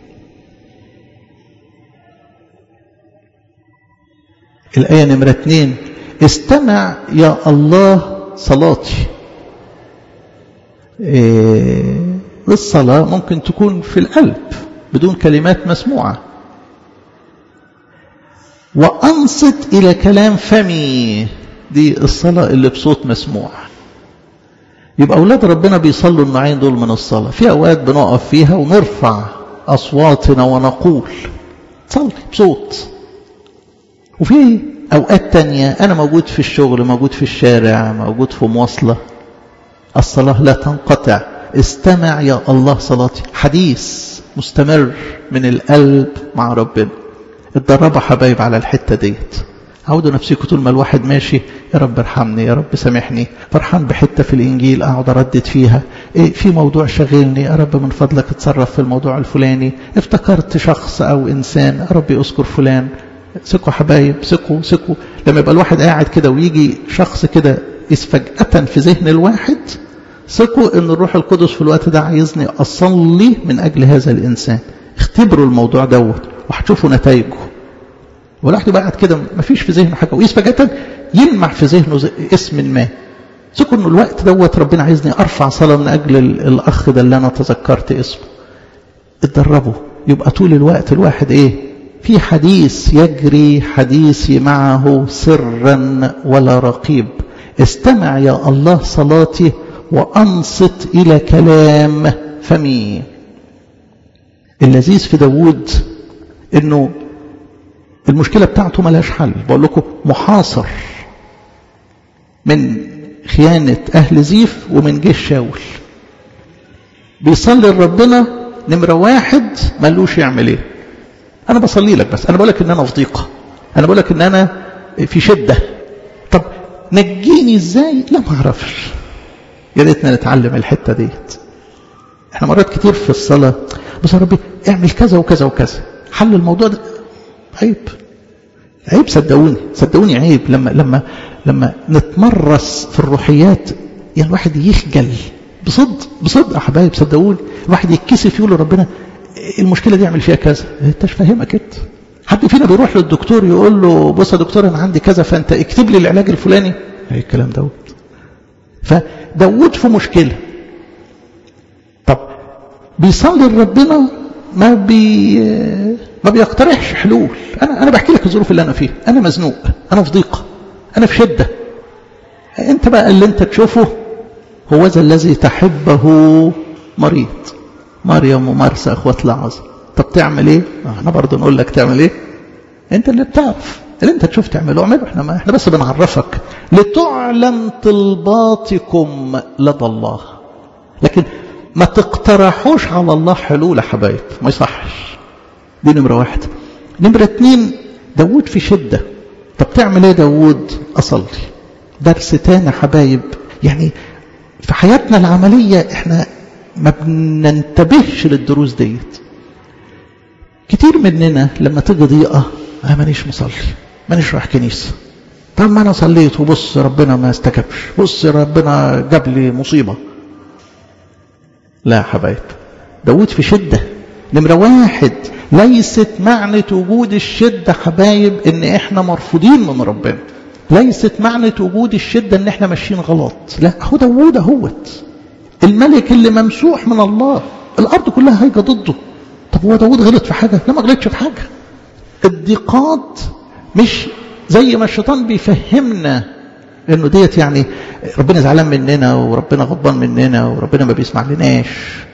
S1: الآية نمرة اتنين استمع يا الله صلاتي إيه الصلاة ممكن تكون في القلب بدون كلمات مسموعة وأنصت إلى كلام فمي دي الصلاة اللي بصوت مسموع يبقى أولاد ربنا بيصلوا النوعين دول من الصلاة في أوقات بنقف فيها ونرفع أصواتنا ونقول صلي بصوت وفي أوقات تانية أنا موجود في الشغل موجود في الشارع موجود في مواصلة الصلاة لا تنقطع استمع يا الله صلاتي حديث مستمر من القلب مع ربنا اتدربوا حبايب على الحتة ديت عودوا نفسكم طول ما الواحد ماشي يا رب ارحمني يا رب سامحني فرحان بحتة في الإنجيل أقعد أردد فيها إيه في موضوع شغلني يا رب من فضلك اتصرف في الموضوع الفلاني افتكرت شخص أو إنسان يا رب أذكر فلان سكوا حبايب سكوا سكوا لما يبقى الواحد قاعد كده ويجي شخص كده فجأة في ذهن الواحد ثقوا ان الروح القدس في الوقت ده عايزني اصلي من اجل هذا الانسان اختبروا الموضوع دوت وهتشوفوا نتائجه والواحد يبقى قاعد كده ما فيش في ذهنه حاجه وقيس فجاه يلمع في ذهنه اسم ما ثقوا ان الوقت دوت ربنا عايزني ارفع صلاه من اجل الاخ ده اللي انا تذكرت اسمه اتدربوا يبقى طول الوقت الواحد ايه في حديث يجري حديثي معه سرا ولا رقيب استمع يا الله صلاتي وأنصت إلى كلام فمي اللذيذ في داود انه المشكلة بتاعته ملهاش حل بقول لكم محاصر من خيانة أهل زيف ومن جيش شاول بيصلي لربنا نمرة واحد ملوش يعمل ايه أنا بصلي لك بس أنا بقول لك إن أنا في ضيقة أنا بقول لك إن أنا في شدة طب نجيني إزاي لا ما أعرفش يا ريتنا نتعلم الحته ديت احنا مرات كتير في الصلاه بس يا ربي اعمل كذا وكذا وكذا حل الموضوع ده عيب عيب صدقوني صدقوني عيب لما لما لما نتمرس في الروحيات يعني الواحد يخجل بصدق بصدق يا حبايب صدقوني الواحد يتكسف يقول لربنا المشكله دي اعمل فيها كذا انت مش فاهمك انت حد فينا بيروح للدكتور يقول له بص يا دكتور انا عندي كذا فانت اكتب لي العلاج الفلاني ايه الكلام دوت فداود في مشكلة طب بيصلي لربنا ما بي ما بيقترحش حلول انا انا بحكي لك الظروف اللي انا فيها انا مزنوق انا في ضيقه انا في شده انت بقى اللي انت تشوفه هو ذا الذي تحبه مريض مريم ومرسى اخوات العظم طب تعمل ايه احنا برضه نقول لك تعمل ايه انت اللي بتعرف اللي انت تشوف تعمله اعمله احنا ما احنا بس بنعرفك لتعلم طلباتكم لدى الله لكن ما تقترحوش على الله حلول يا حبايب ما يصحش دي نمرة واحد نمرة اتنين داود في شدة طب تعمل ايه داود اصلي درس تاني حبايب يعني في حياتنا العملية احنا ما بننتبهش للدروس ديت كتير مننا لما تيجي ضيقة اه مانيش مصلي مانيش رايح كنيسة طب ما انا صليت وبص ربنا ما استجابش بص ربنا جاب لي مصيبة لا يا حبايب داود في شدة نمرة واحد ليست معنى وجود الشدة حبايب ان احنا مرفوضين من ربنا ليست معنى وجود الشدة ان احنا ماشيين غلط لا هو داود اهوت الملك اللي ممسوح من الله الارض كلها هيجة ضده طب هو داود غلط في حاجة لا ما غلطش في حاجة الضيقات مش زي ما الشيطان بيفهمنا انه ديت يعني ربنا زعلان مننا وربنا غضبان مننا وربنا ما بيسمع لناش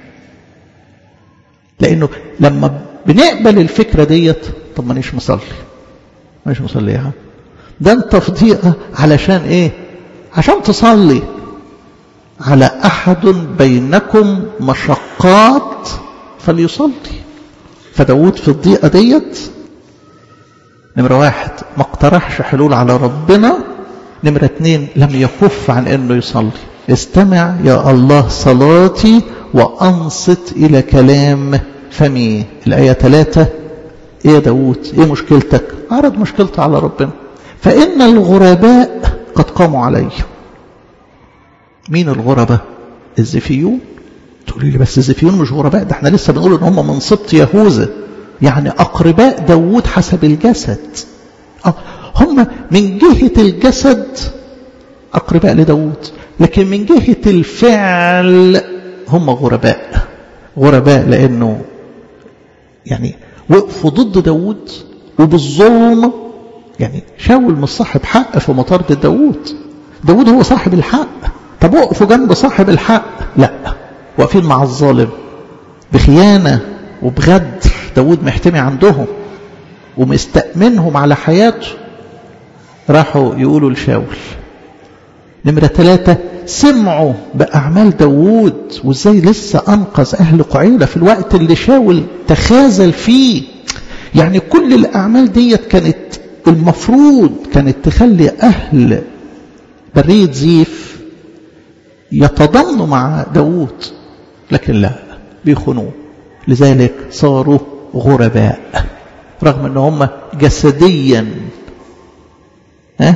S1: لانه لما بنقبل الفكرة ديت طب مانيش مصلي مانيش مصلي يا عم ده انت في ضيقة علشان ايه عشان تصلي على احد بينكم مشقات فليصلي فداود في الضيقة ديت نمرة واحد ما اقترحش حلول على ربنا نمرة اتنين لم يكف عن انه يصلي استمع يا الله صلاتي وانصت الى كلام فمي الآية ثلاثة ايه يا داود ايه مشكلتك عرض مشكلته على ربنا فإن الغرباء قد قاموا علي مين الغرباء الزفيون تقولي لي بس الزفيون مش غرباء ده احنا لسه بنقول ان هم من سبط يهوذا يعني أقرباء داود حسب الجسد اه هم من جهة الجسد أقرباء لداود لكن من جهة الفعل هم غرباء غرباء لأنه يعني وقفوا ضد داود وبالظلم يعني شاول مش صاحب حق في مطاردة داود داود هو صاحب الحق طب وقفوا جنب صاحب الحق لا واقفين مع الظالم بخيانة وبغدر داود محتمي عندهم ومستأمنهم على حياته راحوا يقولوا لشاول نمرة ثلاثة سمعوا بأعمال داوود وازاي لسه أنقذ أهل قعيلة في الوقت اللي شاول تخاذل فيه يعني كل الأعمال ديت كانت المفروض كانت تخلي أهل برية زيف يتضامنوا مع داوود لكن لا بيخونوه لذلك صاروا غرباء رغم ان هم جسديا ها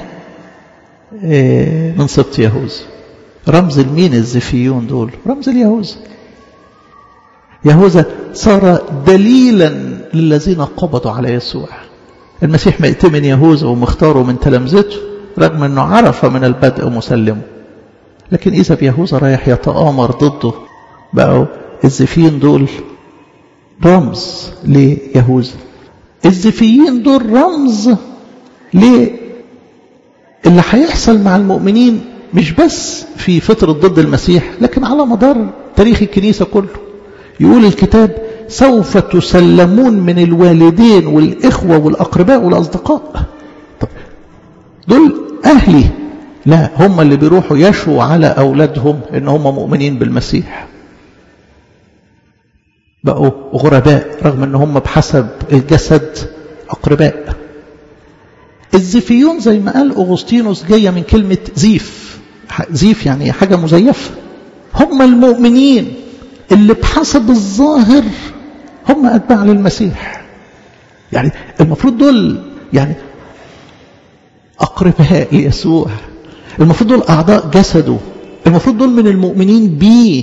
S1: من سبط يهوذا رمز المين الزفيون دول رمز اليهوذا يهوذا صار دليلا للذين قبضوا على يسوع المسيح مئتمن يهوذا ومختاره من تلامذته رغم انه عرف من البدء مسلمه لكن اذا بيهوذا رايح يتآمر ضده بقوا الزفيين دول رمز ليهوذا الزفيين دول رمز ل اللي هيحصل مع المؤمنين مش بس في فترة ضد المسيح لكن على مدار تاريخ الكنيسة كله يقول الكتاب سوف تسلمون من الوالدين والإخوة والأقرباء والأصدقاء طب دول أهلي لا هم اللي بيروحوا يشوا على أولادهم إن هم مؤمنين بالمسيح بقوا غرباء رغم ان هم بحسب الجسد أقرباء الزيفيون زي ما قال أغسطينوس جاية من كلمة زيف زيف يعني حاجة مزيفة هم المؤمنين اللي بحسب الظاهر هم أتباع للمسيح يعني المفروض دول يعني أقرباء ليسوع المفروض دول أعضاء جسده المفروض دول من المؤمنين بيه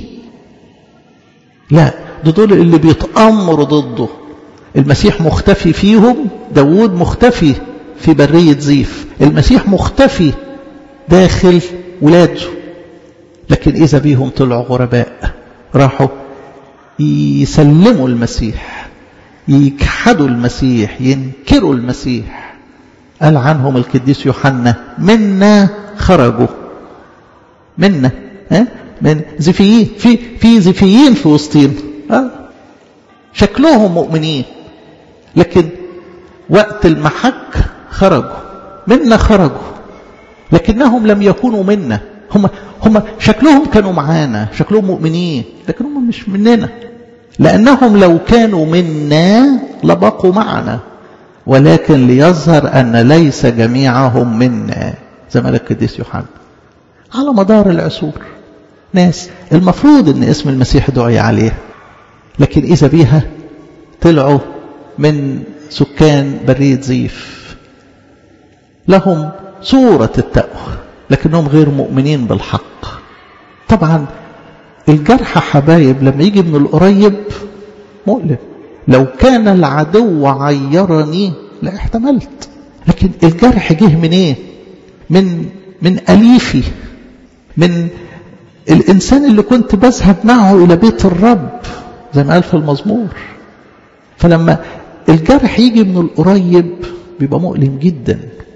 S1: لا ده دول اللي بيتأمروا ضده المسيح مختفي فيهم داود مختفي في برية زيف المسيح مختفي داخل ولاده لكن إذا بيهم طلعوا غرباء راحوا يسلموا المسيح يجحدوا المسيح ينكروا المسيح قال عنهم القديس يوحنا منا خرجوا منا ها من زفيين في في زفيين في وسطين ها شكلهم مؤمنين لكن وقت المحك خرجوا منا خرجوا لكنهم لم يكونوا منا هم هم شكلهم كانوا معانا شكلهم مؤمنين لكن هم مش مننا لأنهم لو كانوا منا لبقوا معنا ولكن ليظهر أن ليس جميعهم منا زي ما قال القديس يوحنا على مدار العصور ناس المفروض ان اسم المسيح دعي عليه لكن إذا بيها طلعوا من سكان برية زيف لهم صورة التقوى لكنهم غير مؤمنين بالحق طبعا الجرح حبايب لما يجي من القريب مؤلم لو كان العدو عيرني لا احتملت لكن الجرح جه من ايه من من أليفي من الإنسان اللي كنت بذهب معه إلى بيت الرب زي ما قال في المزمور فلما الجرح يجي من القريب بيبقى مؤلم جدا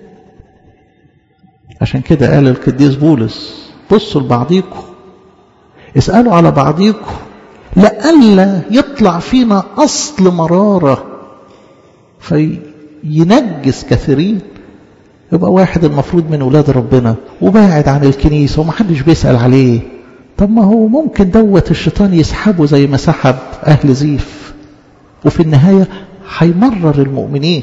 S1: عشان كده قال القديس بولس بصوا لبعضيكم اسألوا على بعضيكم لئلا يطلع فينا أصل مرارة فينجس كثيرين يبقى واحد المفروض من ولاد ربنا وباعد عن الكنيسة ومحدش بيسأل عليه طب ما هو ممكن دوت الشيطان يسحبه زي ما سحب أهل زيف وفي النهاية هيمرر المؤمنين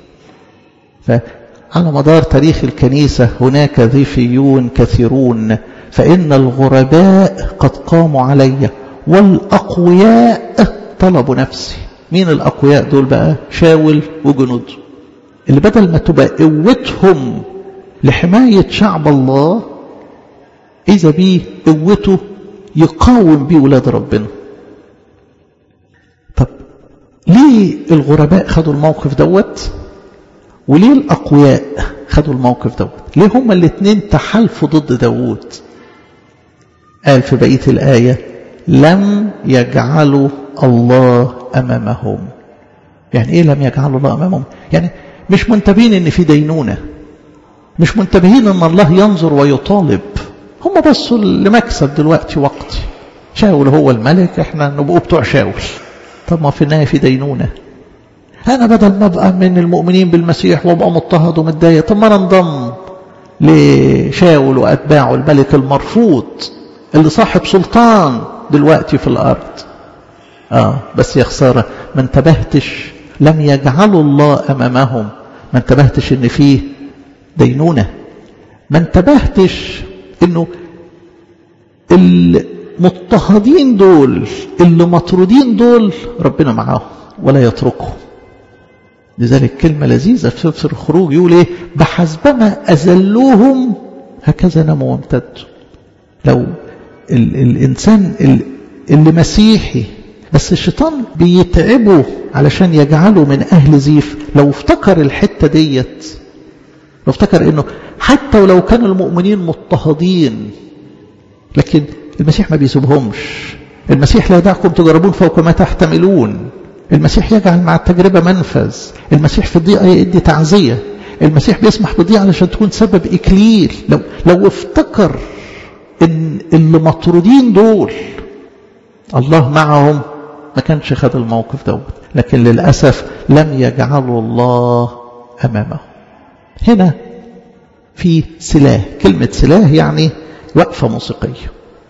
S1: فعلى مدار تاريخ الكنيسة هناك ذيفيون كثيرون فإن الغرباء قد قاموا علي والأقوياء طلبوا نفسي مين الأقوياء دول بقى شاول وجنوده اللي بدل ما تبقى قوتهم لحماية شعب الله إذا بيه قوته يقاوم بيه ولاد ربنا طب ليه الغرباء خدوا الموقف دوت وليه الأقوياء خدوا الموقف دوت ليه هما الاثنين تحالفوا ضد داوود قال في بقية الآية لم يجعلوا الله أمامهم يعني إيه لم يجعلوا الله أمامهم يعني مش منتبهين ان في دينونة مش منتبهين ان الله ينظر ويطالب هم بصوا لمكسب دلوقتي وقتي شاول هو الملك احنا نبقوا بتوع شاول طب ما في النهاية في دينونة انا بدل ما ابقى من المؤمنين بالمسيح وابقى مضطهد ومتضايق طب ما انا انضم لشاول واتباعه الملك المرفوض اللي صاحب سلطان دلوقتي في الارض اه بس يا خساره ما انتبهتش لم يجعلوا الله أمامهم ما انتبهتش ان فيه دينونة ما انتبهتش انه المضطهدين دول اللي مطرودين دول ربنا معاهم ولا يتركهم لذلك كلمة لذيذة في سفر الخروج يقول ايه بحسبما أزلوهم هكذا نموا وامتدوا لو ال الإنسان اللي مسيحي بس الشيطان بيتعبه علشان يجعله من أهل زيف لو افتكر الحتة ديت لو افتكر انه حتى ولو كان المؤمنين مضطهدين لكن المسيح ما بيسيبهمش المسيح لا يدعكم تجربون فوق ما تحتملون المسيح يجعل مع التجربة منفذ المسيح في الضيقة يدي تعزية المسيح بيسمح بالضيقة علشان تكون سبب إكليل لو, لو افتكر ان اللي مطرودين دول الله معهم ما كانش خد الموقف دوت لكن للأسف لم يجعلوا الله أمامه هنا في سلاح كلمة سلاح يعني وقفة موسيقية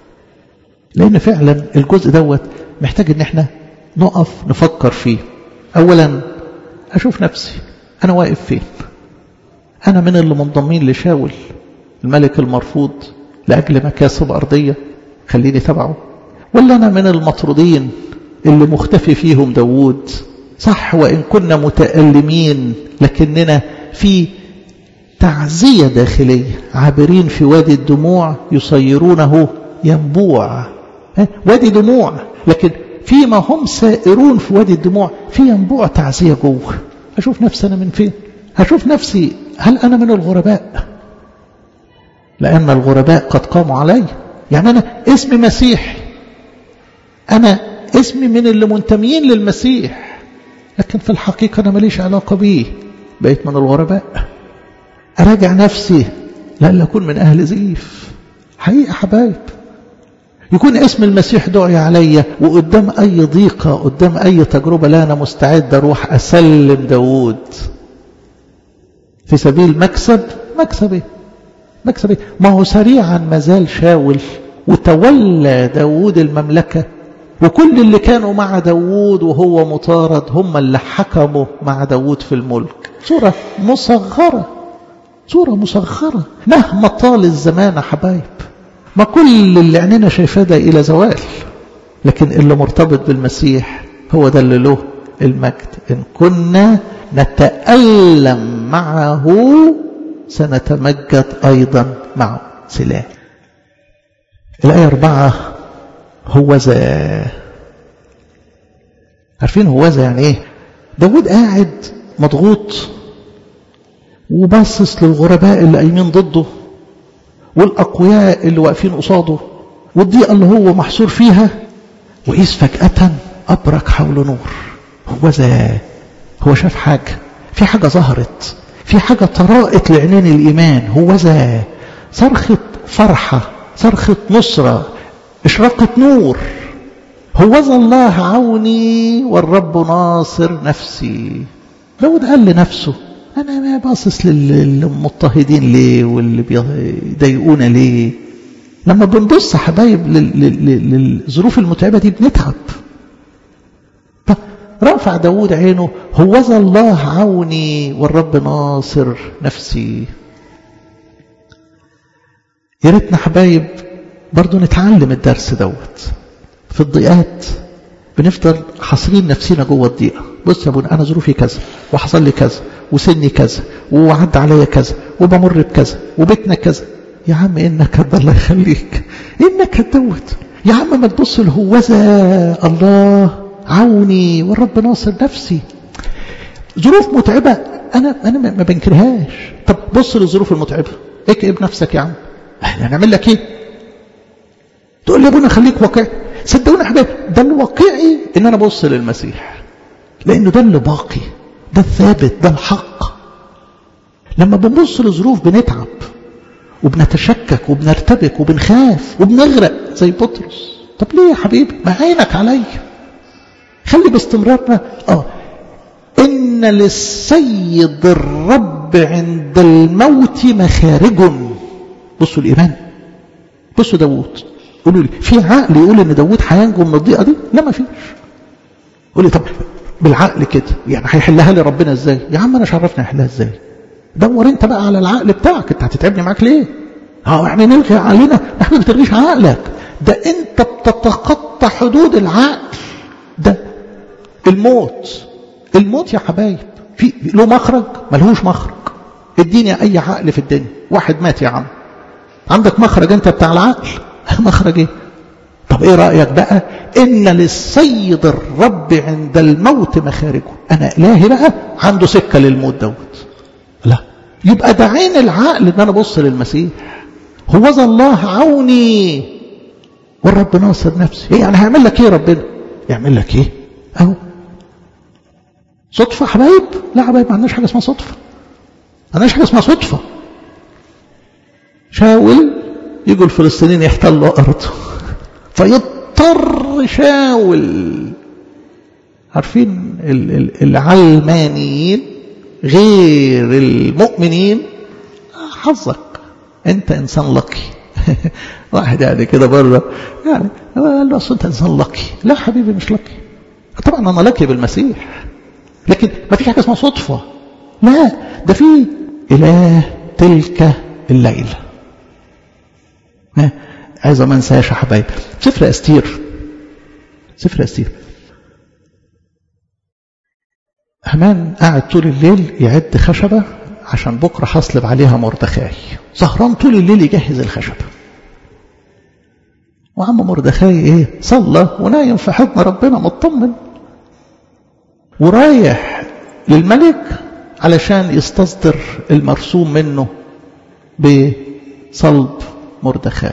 S1: لأن فعلا الجزء دوت محتاج ان احنا نقف نفكر فيه أولا أشوف نفسي أنا واقف فين أنا من اللي منضمين لشاول الملك المرفوض لأجل مكاسب أرضية خليني تبعه ولا أنا من المطرودين اللي مختفي فيهم داوود صح وإن كنا متألمين لكننا في تعزية داخلية عابرين في وادي الدموع يصيرونه ينبوع وادي دموع لكن فيما هم سائرون في وادي الدموع في ينبوع تعزية جوه أشوف نفسي أنا من فين أشوف نفسي هل أنا من الغرباء لأن الغرباء قد قاموا علي يعني أنا اسمي مسيح أنا اسمي من اللي منتميين للمسيح لكن في الحقيقة أنا ماليش علاقة بيه بقيت من الغرباء أراجع نفسي لأن أكون من أهل زيف حقيقة حبايب يكون اسم المسيح دعي عليا وقدام أي ضيقة قدام أي تجربة لا أنا مستعد أروح أسلم داود في سبيل مكسب مكسب ايه مكسب ايه ما هو سريعا ما زال شاول وتولى داود المملكة وكل اللي كانوا مع داوود وهو مطارد هم اللي حكموا مع داوود في الملك صورة مصغرة صورة مصغرة مهما طال الزمان يا حبايب ما كل اللي عينينا شايفاه ده إلى زوال لكن اللي مرتبط بالمسيح هو ده اللي له المجد إن كنا نتألم معه سنتمجد أيضا معه سلام الآية أربعة هوذا عارفين هوذا يعني إيه داود قاعد مضغوط وباصص للغرباء اللي قايمين ضده والأقوياء اللي واقفين قصاده والضيقة اللي هو محصور فيها وإذ فجأة أبرك حول نور هوذا هو شاف حاجة في حاجة ظهرت في حاجة طرائت لعينين الإيمان هوذا صرخة فرحة صرخة نصرة إشراقة نور هوذا الله عوني والرب ناصر نفسي داود قال لنفسه أنا ما باصص للمضطهدين ليه واللي بيضايقونا ليه لما بنبص حبايب للظروف المتعبة دي بنتعب رفع داود عينه هوذا الله عوني والرب ناصر نفسي يا ريتنا حبايب برضو نتعلم الدرس دوت في الضيقات بنفضل حاصرين نفسنا جوه الضيقه بص يا ابونا انا ظروفي كذا وحصل لي كذا وسني كذا وعدى عليا كذا وبمر بكذا وبيتنا كذا يا عم انك قد الله يخليك انك دوت يا عم ما تبص لهوذا الله عوني والرب ناصر نفسي ظروف متعبة أنا أنا ما بنكرهاش طب بص للظروف المتعبة اكئب نفسك يا عم احنا هنعمل لك ايه تقول لي يا ابونا خليك واقعي صدقوني يا حبايبي ده الواقعي ان انا ابص للمسيح لانه ده اللي باقي ده الثابت ده الحق لما بنبص لظروف بنتعب وبنتشكك وبنرتبك وبنخاف وبنغرق زي بطرس طب ليه يا حبيبي ما عينك عليا خلي باستمرارنا اه ان للسيد الرب عند الموت مخارج بصوا الايمان بصوا داوود قولوا لي في عقل يقول ان داوود هينجو من الضيقه دي لا ما فيش قول لي طب بالعقل كده يعني هيحلها لي ربنا ازاي يا عم انا شرفني هيحلها ازاي دور انت بقى على العقل بتاعك انت هتتعبني معاك ليه اه يعني نلغي عقلنا احنا ما بتلغيش عقلك ده انت بتتخطى حدود العقل ده الموت الموت يا حبايب في له مخرج ملهوش مخرج اديني اي عقل في الدنيا واحد مات يا عم عندك مخرج انت بتاع العقل مخرج ايه طب ايه رايك بقى ان للسيد الرب عند الموت مخارجه انا الهي بقى عنده سكه للموت دوت لا يبقى ده عين العقل ان انا ابص للمسيح هوذا الله عوني والرب ناصر نفسي ايه يعني هيعمل لك ايه ربنا يعمل لك ايه اهو صدفة حبايب لا حبايب ما عندناش حاجة اسمها صدفة ما عندناش حاجة اسمها صدفة شاول يجوا الفلسطينيين يحتلوا أرضه فيضطر شاول عارفين العلمانيين غير المؤمنين حظك انت انسان لقي واحد يعني كده بره يعني قال له اصل انت انسان لقي لا حبيبي مش لقي طبعا انا لقي بالمسيح لكن ما فيش حاجه اسمها صدفه لا ده في اله تلك الليله عايز ما انساش يا حبايبي سفر استير سفر استير همان قاعد طول الليل يعد خشبة عشان بكرة هصلب عليها مردخاي سهران طول الليل يجهز الخشبة وعم مردخاي ايه صلى ونايم في حضن ربنا مطمن ورايح للملك علشان يستصدر المرسوم منه بصلب مردخاي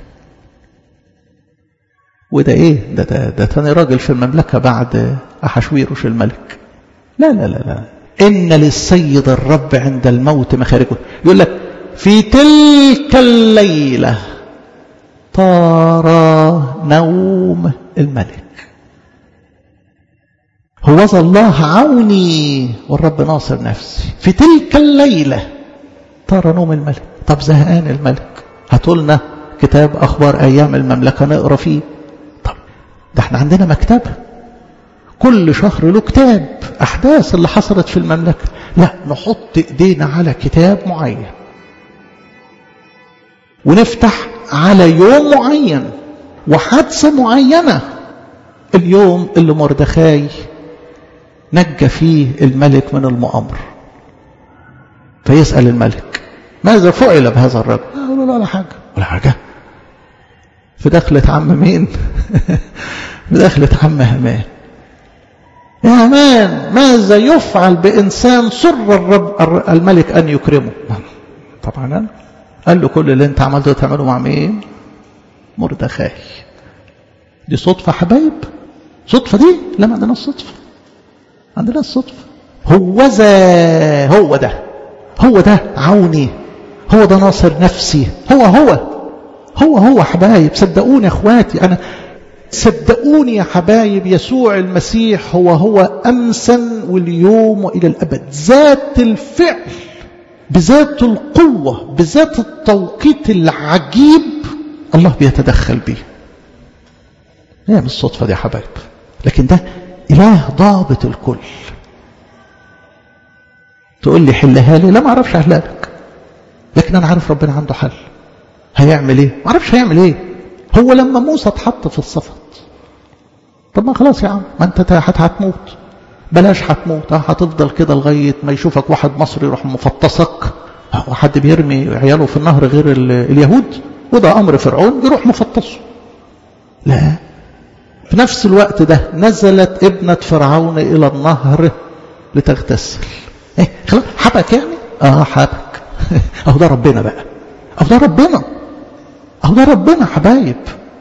S1: وده ايه ده ده, ده تاني راجل في المملكة بعد أحشويروش الملك لا لا لا لا إن للسيد الرب عند الموت مخارجه يقول لك في تلك الليلة طار نوم الملك هوذا الله عوني والرب ناصر نفسي في تلك الليلة طار نوم الملك طب زهقان الملك هاتولنا كتاب أخبار أيام المملكة نقرأ فيه طب ده احنا عندنا مكتبة كل شهر له كتاب أحداث اللي حصلت في المملكة لا نحط إيدينا على كتاب معين ونفتح على يوم معين وحادثة معينة اليوم اللي مردخاي نجى فيه الملك من المؤامرة فيسأل الملك ماذا فعل بهذا الرجل يقول له ولا حاجة ولا حاجة في دخلة عم مين في دخلة عم همان يا همان ماذا يفعل بإنسان سر الرب الملك أن يكرمه طبعا أنا قال له كل اللي انت عملته تعمله مع مين مردخاي دي صدفة حبايب صدفة دي لا ما عندناش صدفة عندنا الصدفة هو ذا هو ده هو ده عوني هو ده ناصر نفسي هو هو هو هو حبايب صدقوني يا اخواتي انا صدقوني يا حبايب يسوع المسيح هو هو امسا واليوم والى الابد ذات الفعل بذات القوه بذات التوقيت العجيب الله بيتدخل بيه هي مش الصدفه دي يا حبايب لكن ده اله ضابط الكل تقول لي حلها لي لا ما اعرفش احلها لك لكن انا عارف ربنا عنده حل هيعمل ايه ما اعرفش هيعمل ايه هو لما موسى اتحط في الصفت طب ما خلاص يا عم ما انت هتموت بلاش هتموت هتفضل كده لغايه ما يشوفك واحد مصري يروح مفطسك وحد بيرمي عياله في النهر غير اليهود وده امر فرعون يروح مفطسه لا في نفس الوقت ده نزلت ابنة فرعون إلى النهر لتغتسل ايه خلاص حبك يعني اه حبك اهو ده ربنا بقى اهو ده ربنا اهو ده ربنا حبايب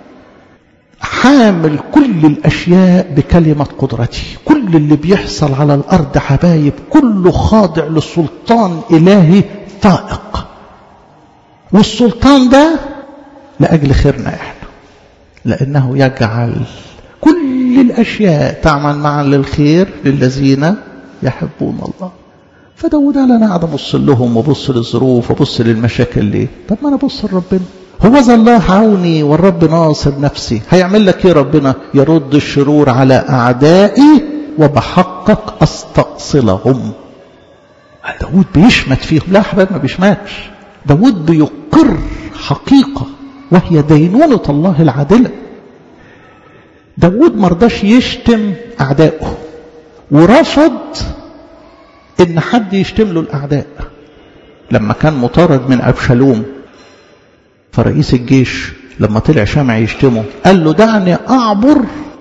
S1: حامل كل الاشياء بكلمة قدرته كل اللي بيحصل على الارض حبايب كله خاضع لسلطان الهي فائق والسلطان ده لاجل خيرنا احنا لانه يجعل كل الاشياء تعمل معا للخير للذين يحبون الله فداود قال انا قاعد ابص لهم وابص للظروف وابص للمشاكل ليه طب ما انا ابص لربنا هو ذا الله عوني والرب ناصر نفسي هيعمل لك ايه ربنا يرد الشرور على اعدائي وبحقق استأصلهم داود بيشمت فيهم لا حبايب ما بيشمتش داود بيقر حقيقة وهي دينونة الله العادلة داود مرضاش يشتم أعدائه ورفض ان حد يشتم له الاعداء لما كان مطارد من ابشالوم فرئيس الجيش لما طلع شمع يشتمه قال له دعني اعبر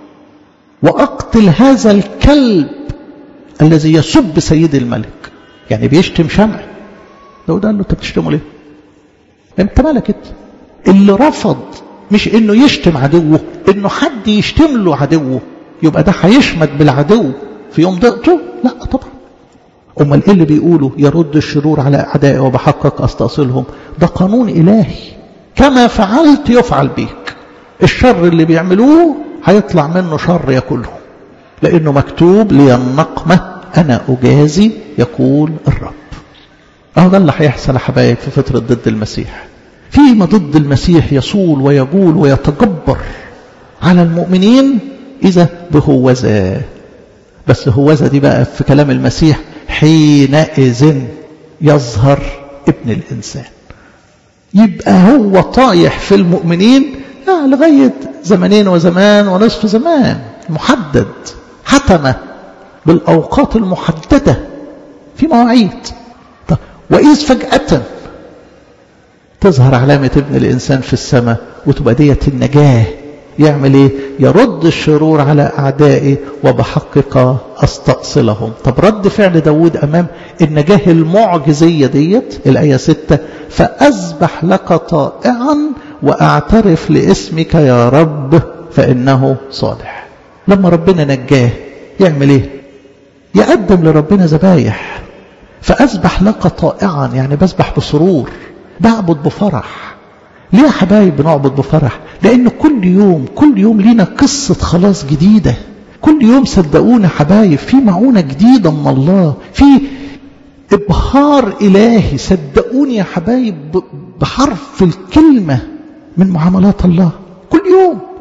S1: واقتل هذا الكلب الذي يسب سيد الملك يعني بيشتم شمع داود قال له انت بتشتمه ليه انت مالك انت اللي رفض مش انه يشتم عدوه انه حد يشتم له عدوه يبقى ده هيشمت بالعدو في يوم ضيقته لا طبعا امال ايه اللي بيقولوا يرد الشرور على اعدائي وبحقق استأصلهم ده قانون الهي كما فعلت يفعل بيك الشر اللي بيعملوه هيطلع منه شر ياكله لانه مكتوب لي النقمه انا اجازي يقول الرب اهو ده اللي هيحصل يا حبايب في فتره ضد المسيح فيما ضد المسيح يصول ويجول ويتجبر على المؤمنين اذا بهوذا بس هوذا دي بقى في كلام المسيح حينئذ يظهر ابن الإنسان يبقى هو طايح في المؤمنين لا لغاية زمنين وزمان ونصف زمان محدد حتم بالأوقات المحددة في مواعيد طب وإذ فجأة تظهر علامة ابن الإنسان في السماء وتبقى ديت النجاة يعمل ايه يرد الشرور على اعدائي وبحقق استأصلهم طب رد فعل داود امام النجاة المعجزية ديت الاية ستة فاذبح لك طائعا واعترف لاسمك يا رب فانه صالح لما ربنا نجاه يعمل ايه يقدم لربنا ذبايح فاذبح لك طائعا يعني بذبح بسرور بعبد بفرح ليه يا حبايب بنعبد بفرح لأن كل يوم كل يوم لينا قصة خلاص جديدة كل يوم صدقونا حبايب في معونة جديدة من الله في إبهار إلهي صدقوني يا حبايب بحرف الكلمة من معاملات الله كل يوم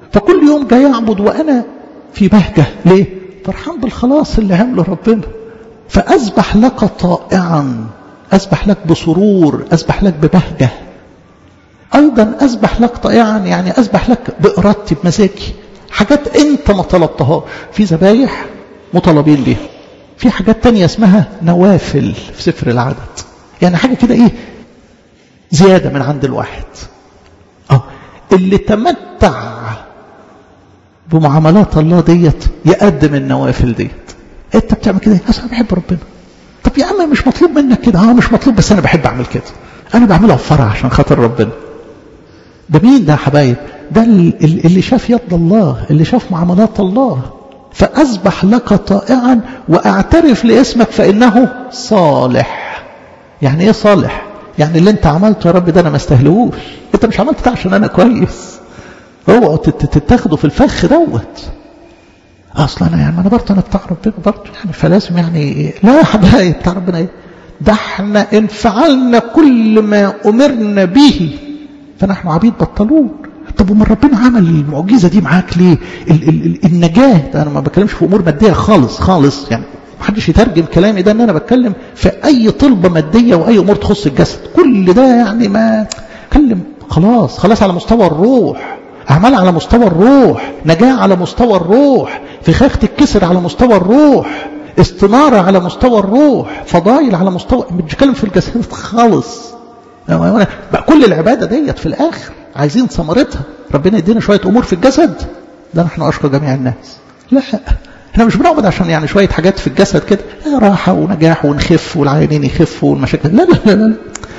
S1: فكل يوم جاي أعبد وأنا في بهجة ليه؟ فرحان بالخلاص اللي عمله ربنا فأسبح لك طائعا أسبح لك بسرور أسبح لك ببهجة أيضا أسبح لك طائعا يعني أسبح لك بإرادتي بمزاجي حاجات أنت ما طلبتهاش في ذبايح مطالبين بيها في حاجات تانية اسمها نوافل في سفر العدد يعني حاجة كده إيه زيادة من عند الواحد أه اللي تمتع بمعاملات الله ديت يقدم النوافل ديت انت بتعمل كده اصل انا بحب ربنا طب يا عم مش مطلوب منك كده اه مش مطلوب بس انا بحب اعمل كده انا بعملها بفرح عشان خاطر ربنا ده مين ده يا حبايب ده اللي شاف يد الله اللي شاف معاملات الله فأسبح لك طائعا وأعترف لاسمك فإنه صالح يعني إيه صالح يعني اللي أنت عملته يا رب ده أنا ما استهلوش أنت مش عملت ده عشان أنا كويس اوعوا تتاخدوا في الفخ دوت اصلا انا يعني انا برضه انا بتاع ربنا برضه يعني فلازم يعني لا يا حبايبي بتاع ربنا ايه ده احنا ان فعلنا كل ما امرنا به فنحن عبيد بطلون طب وما ربنا عمل المعجزه دي معاك ليه ال ال ال النجاه ده انا ما بتكلمش في امور ماديه خالص خالص يعني محدش يترجم كلامي ده ان انا بتكلم في اي طلبه ماديه واي امور تخص الجسد كل ده يعني ما اتكلم خلاص خلاص على مستوى الروح أعمال على مستوى الروح نجاة على مستوى الروح فخاخ تتكسر على مستوى الروح استنارة على مستوى الروح فضايل على مستوى مش بتكلم في الجسد خالص بقى كل العبادة ديت في الآخر عايزين ثمرتها ربنا يدينا شوية أمور في الجسد ده نحن أشكر جميع الناس لا احنا مش بنعبد عشان يعني شوية حاجات في الجسد كده راحة ونجاح ونخف والعينين يخفوا والمشاكل لا لا لا, لا.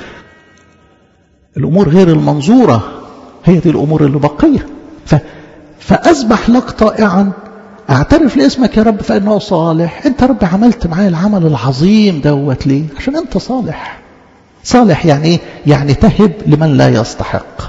S1: الأمور غير المنظورة هي دي الأمور اللي بقية ف... فأسبح لك طائعا اعترف لاسمك يا رب فإنه صالح انت رب عملت معايا العمل العظيم دوت ليه عشان انت صالح صالح يعني ايه يعني تهب لمن لا يستحق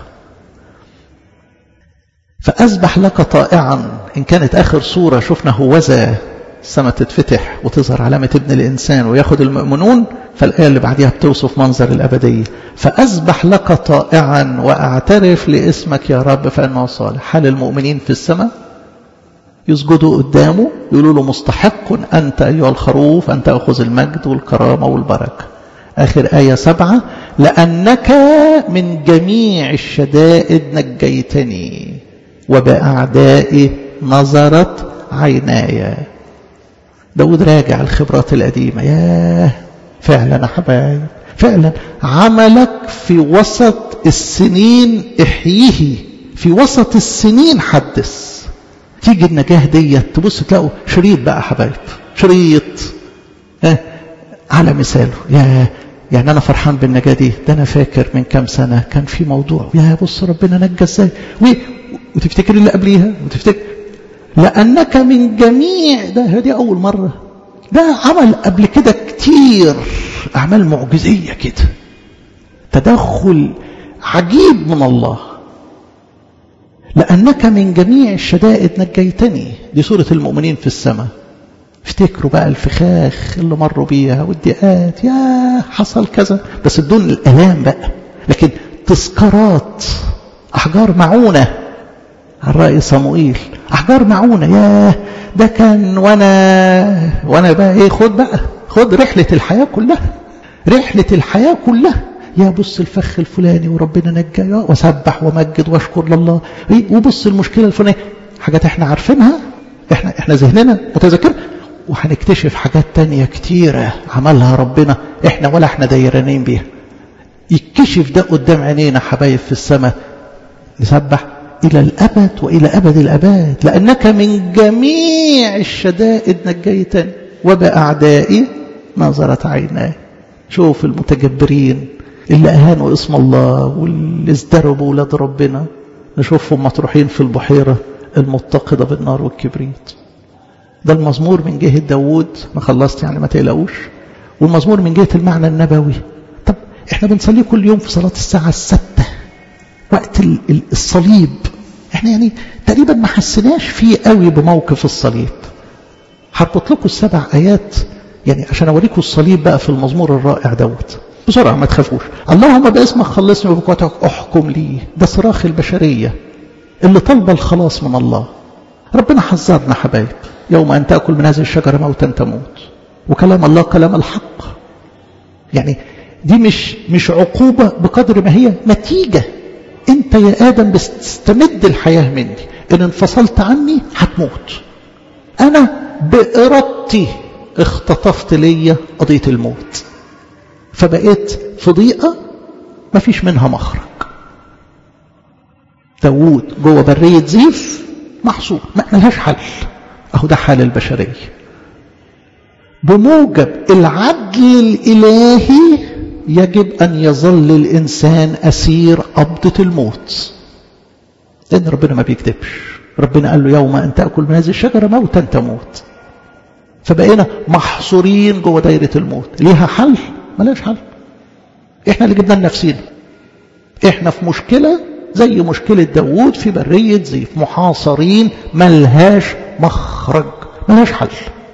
S1: فأسبح لك طائعا إن كانت آخر صورة شفنا هوذا السماء تتفتح وتظهر علامة ابن الإنسان وياخد المؤمنون فالآية اللي بعديها بتوصف منظر الأبدية فأسبح لك طائعا وأعترف لاسمك يا رب فإنه صالح حال المؤمنين في السماء يسجدوا قدامه يقولوا له مستحق أنت أيها الخروف أن تأخذ المجد والكرامة والبركة آخر آية سبعة لأنك من جميع الشدائد نجيتني وبأعدائي نظرت عيناي داود راجع الخبرات القديمة ياه فعلا يا حبايب فعلا عملك في وسط السنين احييه في وسط السنين حدث تيجي النجاة ديت تبص تلاقوا شريط بقى حبايب شريط اه على مثاله يا يعني انا فرحان بالنجاة دي ده انا فاكر من كام سنة كان في موضوع يا بص ربنا نجى ازاي وتفتكر اللي قبليها وتفتكر لأنك من جميع ده هذه أول مرة ده عمل قبل كده كتير أعمال معجزية كده تدخل عجيب من الله لأنك من جميع الشدائد نجيتني دي سورة المؤمنين في السماء افتكروا بقى الفخاخ اللي مروا بيها والضيقات يا حصل كذا بس بدون الآلام بقى لكن تذكارات أحجار معونة على رأي صموئيل أحجار معونة ياه ده كان وأنا وأنا بقى إيه خد بقى خد رحلة الحياة كلها رحلة الحياة كلها يا بص الفخ الفلاني وربنا نجى وسبح ومجد واشكر لله إيه وبص المشكلة الفلانية حاجات احنا عارفينها احنا احنا ذهننا متذكر وهنكتشف حاجات تانية كتيرة عملها ربنا احنا ولا احنا دايرانين بيها يتكشف ده قدام عينينا حبايب في السماء نسبح إلى الأبد وإلى أبد الأباد لأنك من جميع الشدائد نجيتني وبأعدائي نظرت عيناي شوف المتجبرين اللي أهانوا اسم الله واللي ازدروا بولاد ربنا نشوفهم مطروحين في البحيرة المتقدة بالنار والكبريت ده المزمور من جهة داوود ما خلصت يعني ما تقلقوش والمزمور من جهة المعنى النبوي طب احنا بنصليه كل يوم في صلاة الساعة الستة وقت الصليب احنا يعني تقريبا ما حسناش فيه قوي بموقف الصليب هربط لكم السبع ايات يعني عشان اوريكم الصليب بقى في المزمور الرائع دوت بسرعه ما تخافوش اللهم باسمك خلصني وبقوتك احكم لي ده صراخ البشريه اللي طلب الخلاص من الله ربنا حذرنا حبايب يوم أن تأكل من هذه الشجرة موتا تموت وكلام الله كلام الحق يعني دي مش مش عقوبة بقدر ما هي نتيجة انت يا آدم بتستمد الحياة مني ان انفصلت عني هتموت انا بإرادتي اختطفت ليا قضية الموت فبقيت في ضيقة مفيش منها مخرج داوود جوه برية زيف محصور ما لهاش حل اهو ده حال البشرية بموجب العدل الإلهي يجب أن يظل الإنسان أسير قبضة الموت لأن ربنا ما بيكذبش ربنا قال له يوم أن تأكل من هذه الشجرة موتا تموت فبقينا محصورين جوه دايرة الموت ليها حل ملاش حل احنا اللي جبنا لنفسينا احنا في مشكلة زي مشكلة داوود في برية زيف محاصرين ملهاش مخرج ملهاش حل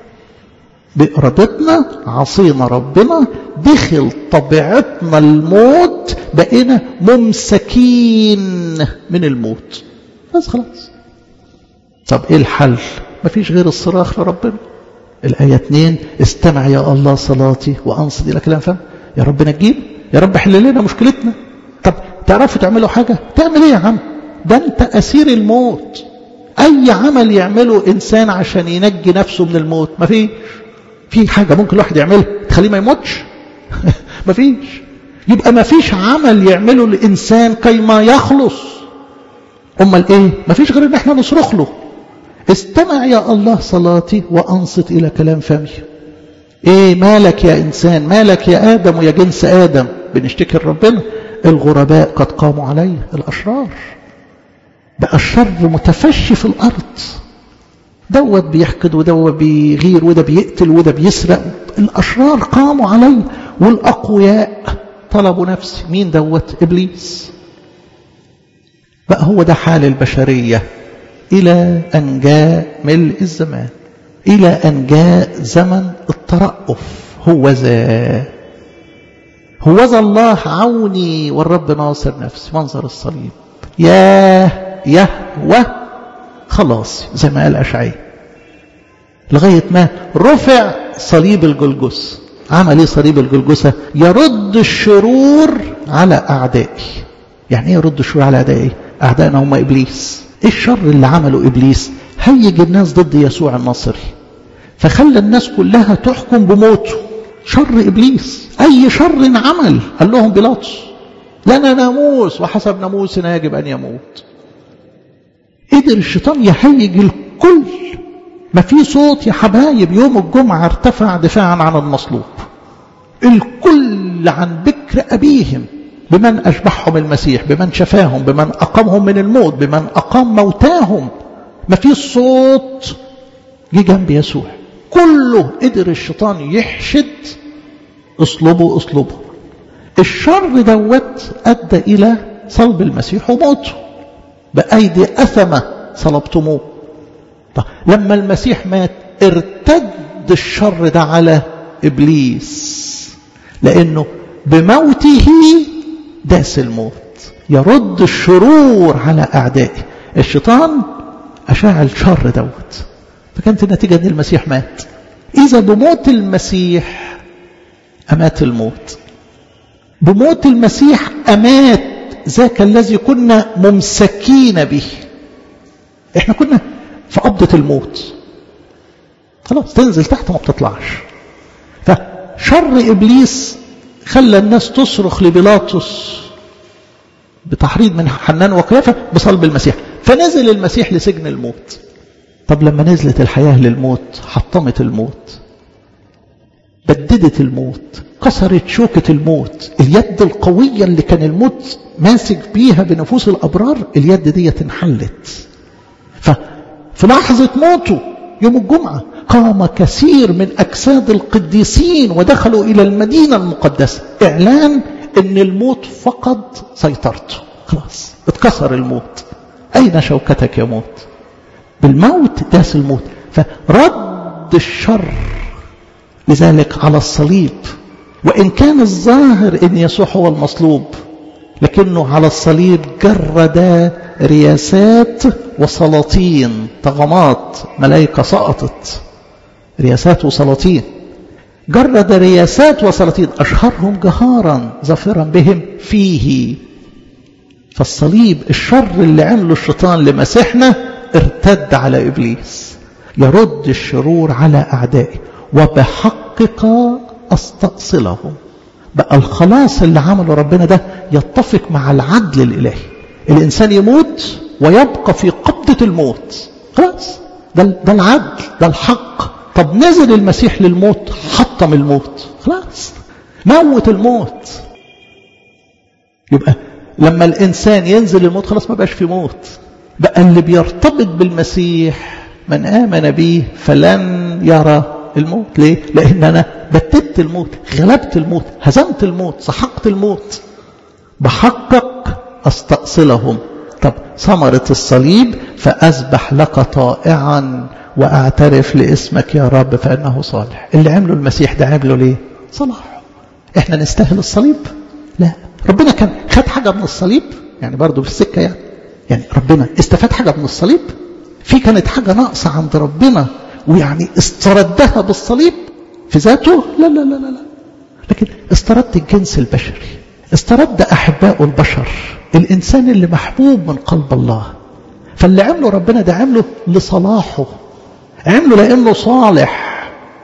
S1: بإرادتنا عصينا ربنا دخل طبيعتنا الموت بقينا ممسكين من الموت بس خلاص طب ايه الحل مفيش غير الصراخ لربنا الآية 2 استمع يا الله صلاتي وأنصت إلى كلام فهم يا رب نجيب يا رب حل لنا مشكلتنا طب تعرفوا تعملوا حاجة تعمل ايه يا عم ده انت أسير الموت أي عمل يعمله إنسان عشان ينجي نفسه من الموت مفيش في حاجة ممكن الواحد يعملها تخليه ما يموتش مفيش يبقى مفيش عمل يعمله الإنسان كيما يخلص أمال إيه مفيش غير إن إحنا نصرخ له استمع يا الله صلاتي وأنصت إلى كلام فمي إيه مالك يا إنسان مالك يا آدم ويا جنس آدم بنشتكي لربنا الغرباء قد قاموا علي الأشرار بقى الشر متفشي في الأرض دوت بيحقد ودوت بيغير وده بيقتل وده بيسرق الأشرار قاموا علي والأقوياء طلبوا نفسي مين دوت إبليس بقى هو ده حال البشرية إلى أن جاء ملء الزمان إلى أن جاء زمن الترأف هو ذا هو ذا الله عوني والرب ناصر نفسي منظر الصليب ياه يهوى خلاص زي ما قال أشعي لغاية ما رفع صليب الجلجس عمل ايه صليب الجلجسة يرد الشرور على أعدائي يعني ايه يرد الشرور على أعدائي أعدائنا هم إبليس ايه الشر اللي عمله إبليس هيج الناس ضد يسوع الناصري فخلى الناس كلها تحكم بموته شر إبليس أي شر عمل قال لهم بيلاطس لنا ناموس وحسب ناموسنا يجب أن يموت قدر الشيطان يهيج الكل ما في صوت يا حبايب يوم الجمعة ارتفع دفاعا عن المصلوب الكل عن بكر أبيهم بمن أشبعهم المسيح بمن شفاهم بمن أقامهم من الموت بمن أقام موتاهم ما في صوت جه جنب يسوع كله قدر الشيطان يحشد اصلبه اصلبه الشر دوت أدى إلى صلب المسيح وموته بأيدي أثمة صلبتموه طب لما المسيح مات ارتد الشر ده على إبليس لأنه بموته داس الموت يرد الشرور على أعدائه الشيطان أشاع الشر دوت فكانت النتيجة أن المسيح مات إذا بموت المسيح أمات الموت بموت المسيح أمات ذاك الذي كنا ممسكين به احنا كنا في قبضة الموت خلاص تنزل تحت ما بتطلعش فشر إبليس خلى الناس تصرخ لبيلاطس بتحريض من حنان وقيافة بصلب المسيح فنزل المسيح لسجن الموت طب لما نزلت الحياة للموت حطمت الموت بددت الموت كسرت شوكة الموت اليد القوية اللي كان الموت ماسك بيها بنفوس الأبرار اليد دي انحلت ففي لحظة موته يوم الجمعة قام كثير من أجساد القديسين ودخلوا إلى المدينة المقدسة إعلان أن الموت فقد سيطرته خلاص اتكسر الموت أين شوكتك يا موت بالموت داس الموت فرد الشر لذلك على الصليب وإن كان الظاهر أن يسوع هو المصلوب لكنه على الصليب جرد رياسات وسلاطين طغمات ملائكة سقطت رياسات وسلاطين جرد رياسات وسلاطين أشهرهم جهارا ظافرا بهم فيه فالصليب الشر اللي عمله الشيطان لمسيحنا ارتد على إبليس يرد الشرور على أعدائه وبحقك أستأصلهم بقى الخلاص اللي عمله ربنا ده يتفق مع العدل الإلهي الإنسان يموت ويبقى في قبضة الموت خلاص ده, ده العدل ده الحق طب نزل المسيح للموت حطم الموت خلاص موت الموت يبقى لما الإنسان ينزل الموت خلاص ما بقاش في موت بقى اللي بيرتبط بالمسيح من آمن به فلن يرى الموت ليه؟ لأن أنا بتت الموت غلبت الموت هزمت الموت سحقت الموت بحقق أستأصلهم طب ثمرة الصليب فأسبح لك طائعا وأعترف لاسمك يا رب فإنه صالح اللي عمله المسيح ده عمله ليه صلاح إحنا نستاهل الصليب لا ربنا كان خد حاجة من الصليب يعني برضو في السكة يعني يعني ربنا استفاد حاجة من الصليب في كانت حاجة ناقصة عند ربنا ويعني استردها بالصليب في ذاته لا لا لا لا, لا. لكن استرد الجنس البشري استرد أحباء البشر الإنسان اللي محبوب من قلب الله فاللي عمله ربنا ده عمله لصلاحه عمله لأنه صالح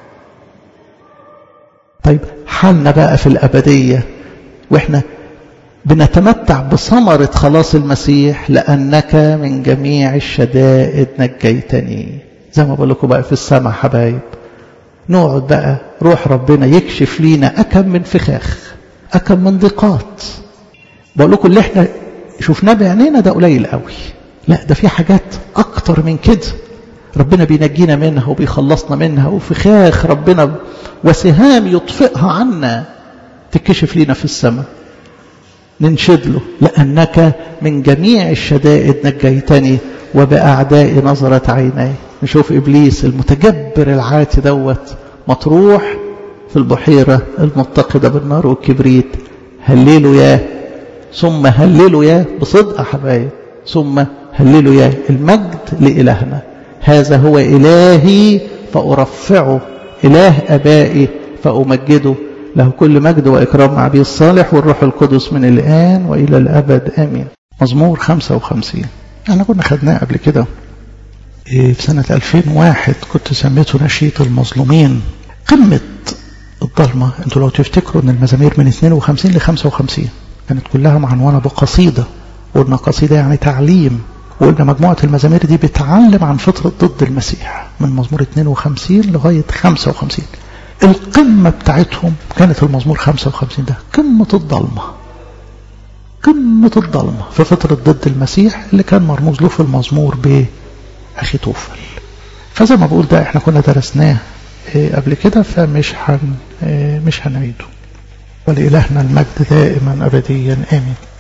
S1: طيب حالنا بقى في الأبدية وإحنا بنتمتع بثمرة خلاص المسيح لأنك من جميع الشدائد نجيتني زي ما بقول لكم بقى في السماء حبايب نقعد بقى روح ربنا يكشف لينا أكم من فخاخ أكم من ضيقات بقول لكم اللي احنا شفناه بعينينا ده قليل قوي لا ده في حاجات أكتر من كده ربنا بينجينا منها وبيخلصنا منها وفخاخ ربنا وسهام يطفئها عنا تكشف لينا في السماء ننشد له لأنك من جميع الشدائد نجيتني وبأعدائي نظرت عيني نشوف إبليس المتجبر العاتي دوت مطروح في البحيرة المتقدة بالنار والكبريت هللوا ياه ثم هللوا ياه بصدق يا حبايب ثم هللوا ياه المجد لإلهنا هذا هو إلهي فأرفعه إله أبائي فأمجده له كل مجد وإكرام مع أبي الصالح والروح القدس من الآن وإلى الأبد آمين مزمور 55 احنا كنا خدناه قبل كده في سنة 2001 كنت سميته نشيد المظلومين قمة الضلمة انتوا لو تفتكروا ان المزامير من 52 ل 55 كانت كلها معنونة بقصيدة قلنا قصيدة يعني تعليم وقلنا مجموعة المزامير دي بتعلم عن فطرة ضد المسيح من مزمور 52 لغاية 55 القمة بتاعتهم كانت المزمور 55 ده قمة الضلمة قمة الضلمة في فترة ضد المسيح اللي كان مرموز له في المزمور بأخي توفل فزي ما بقول ده احنا كنا درسناه قبل كده فمش هن مش هنعيده ولإلهنا المجد دائما أبديا آمين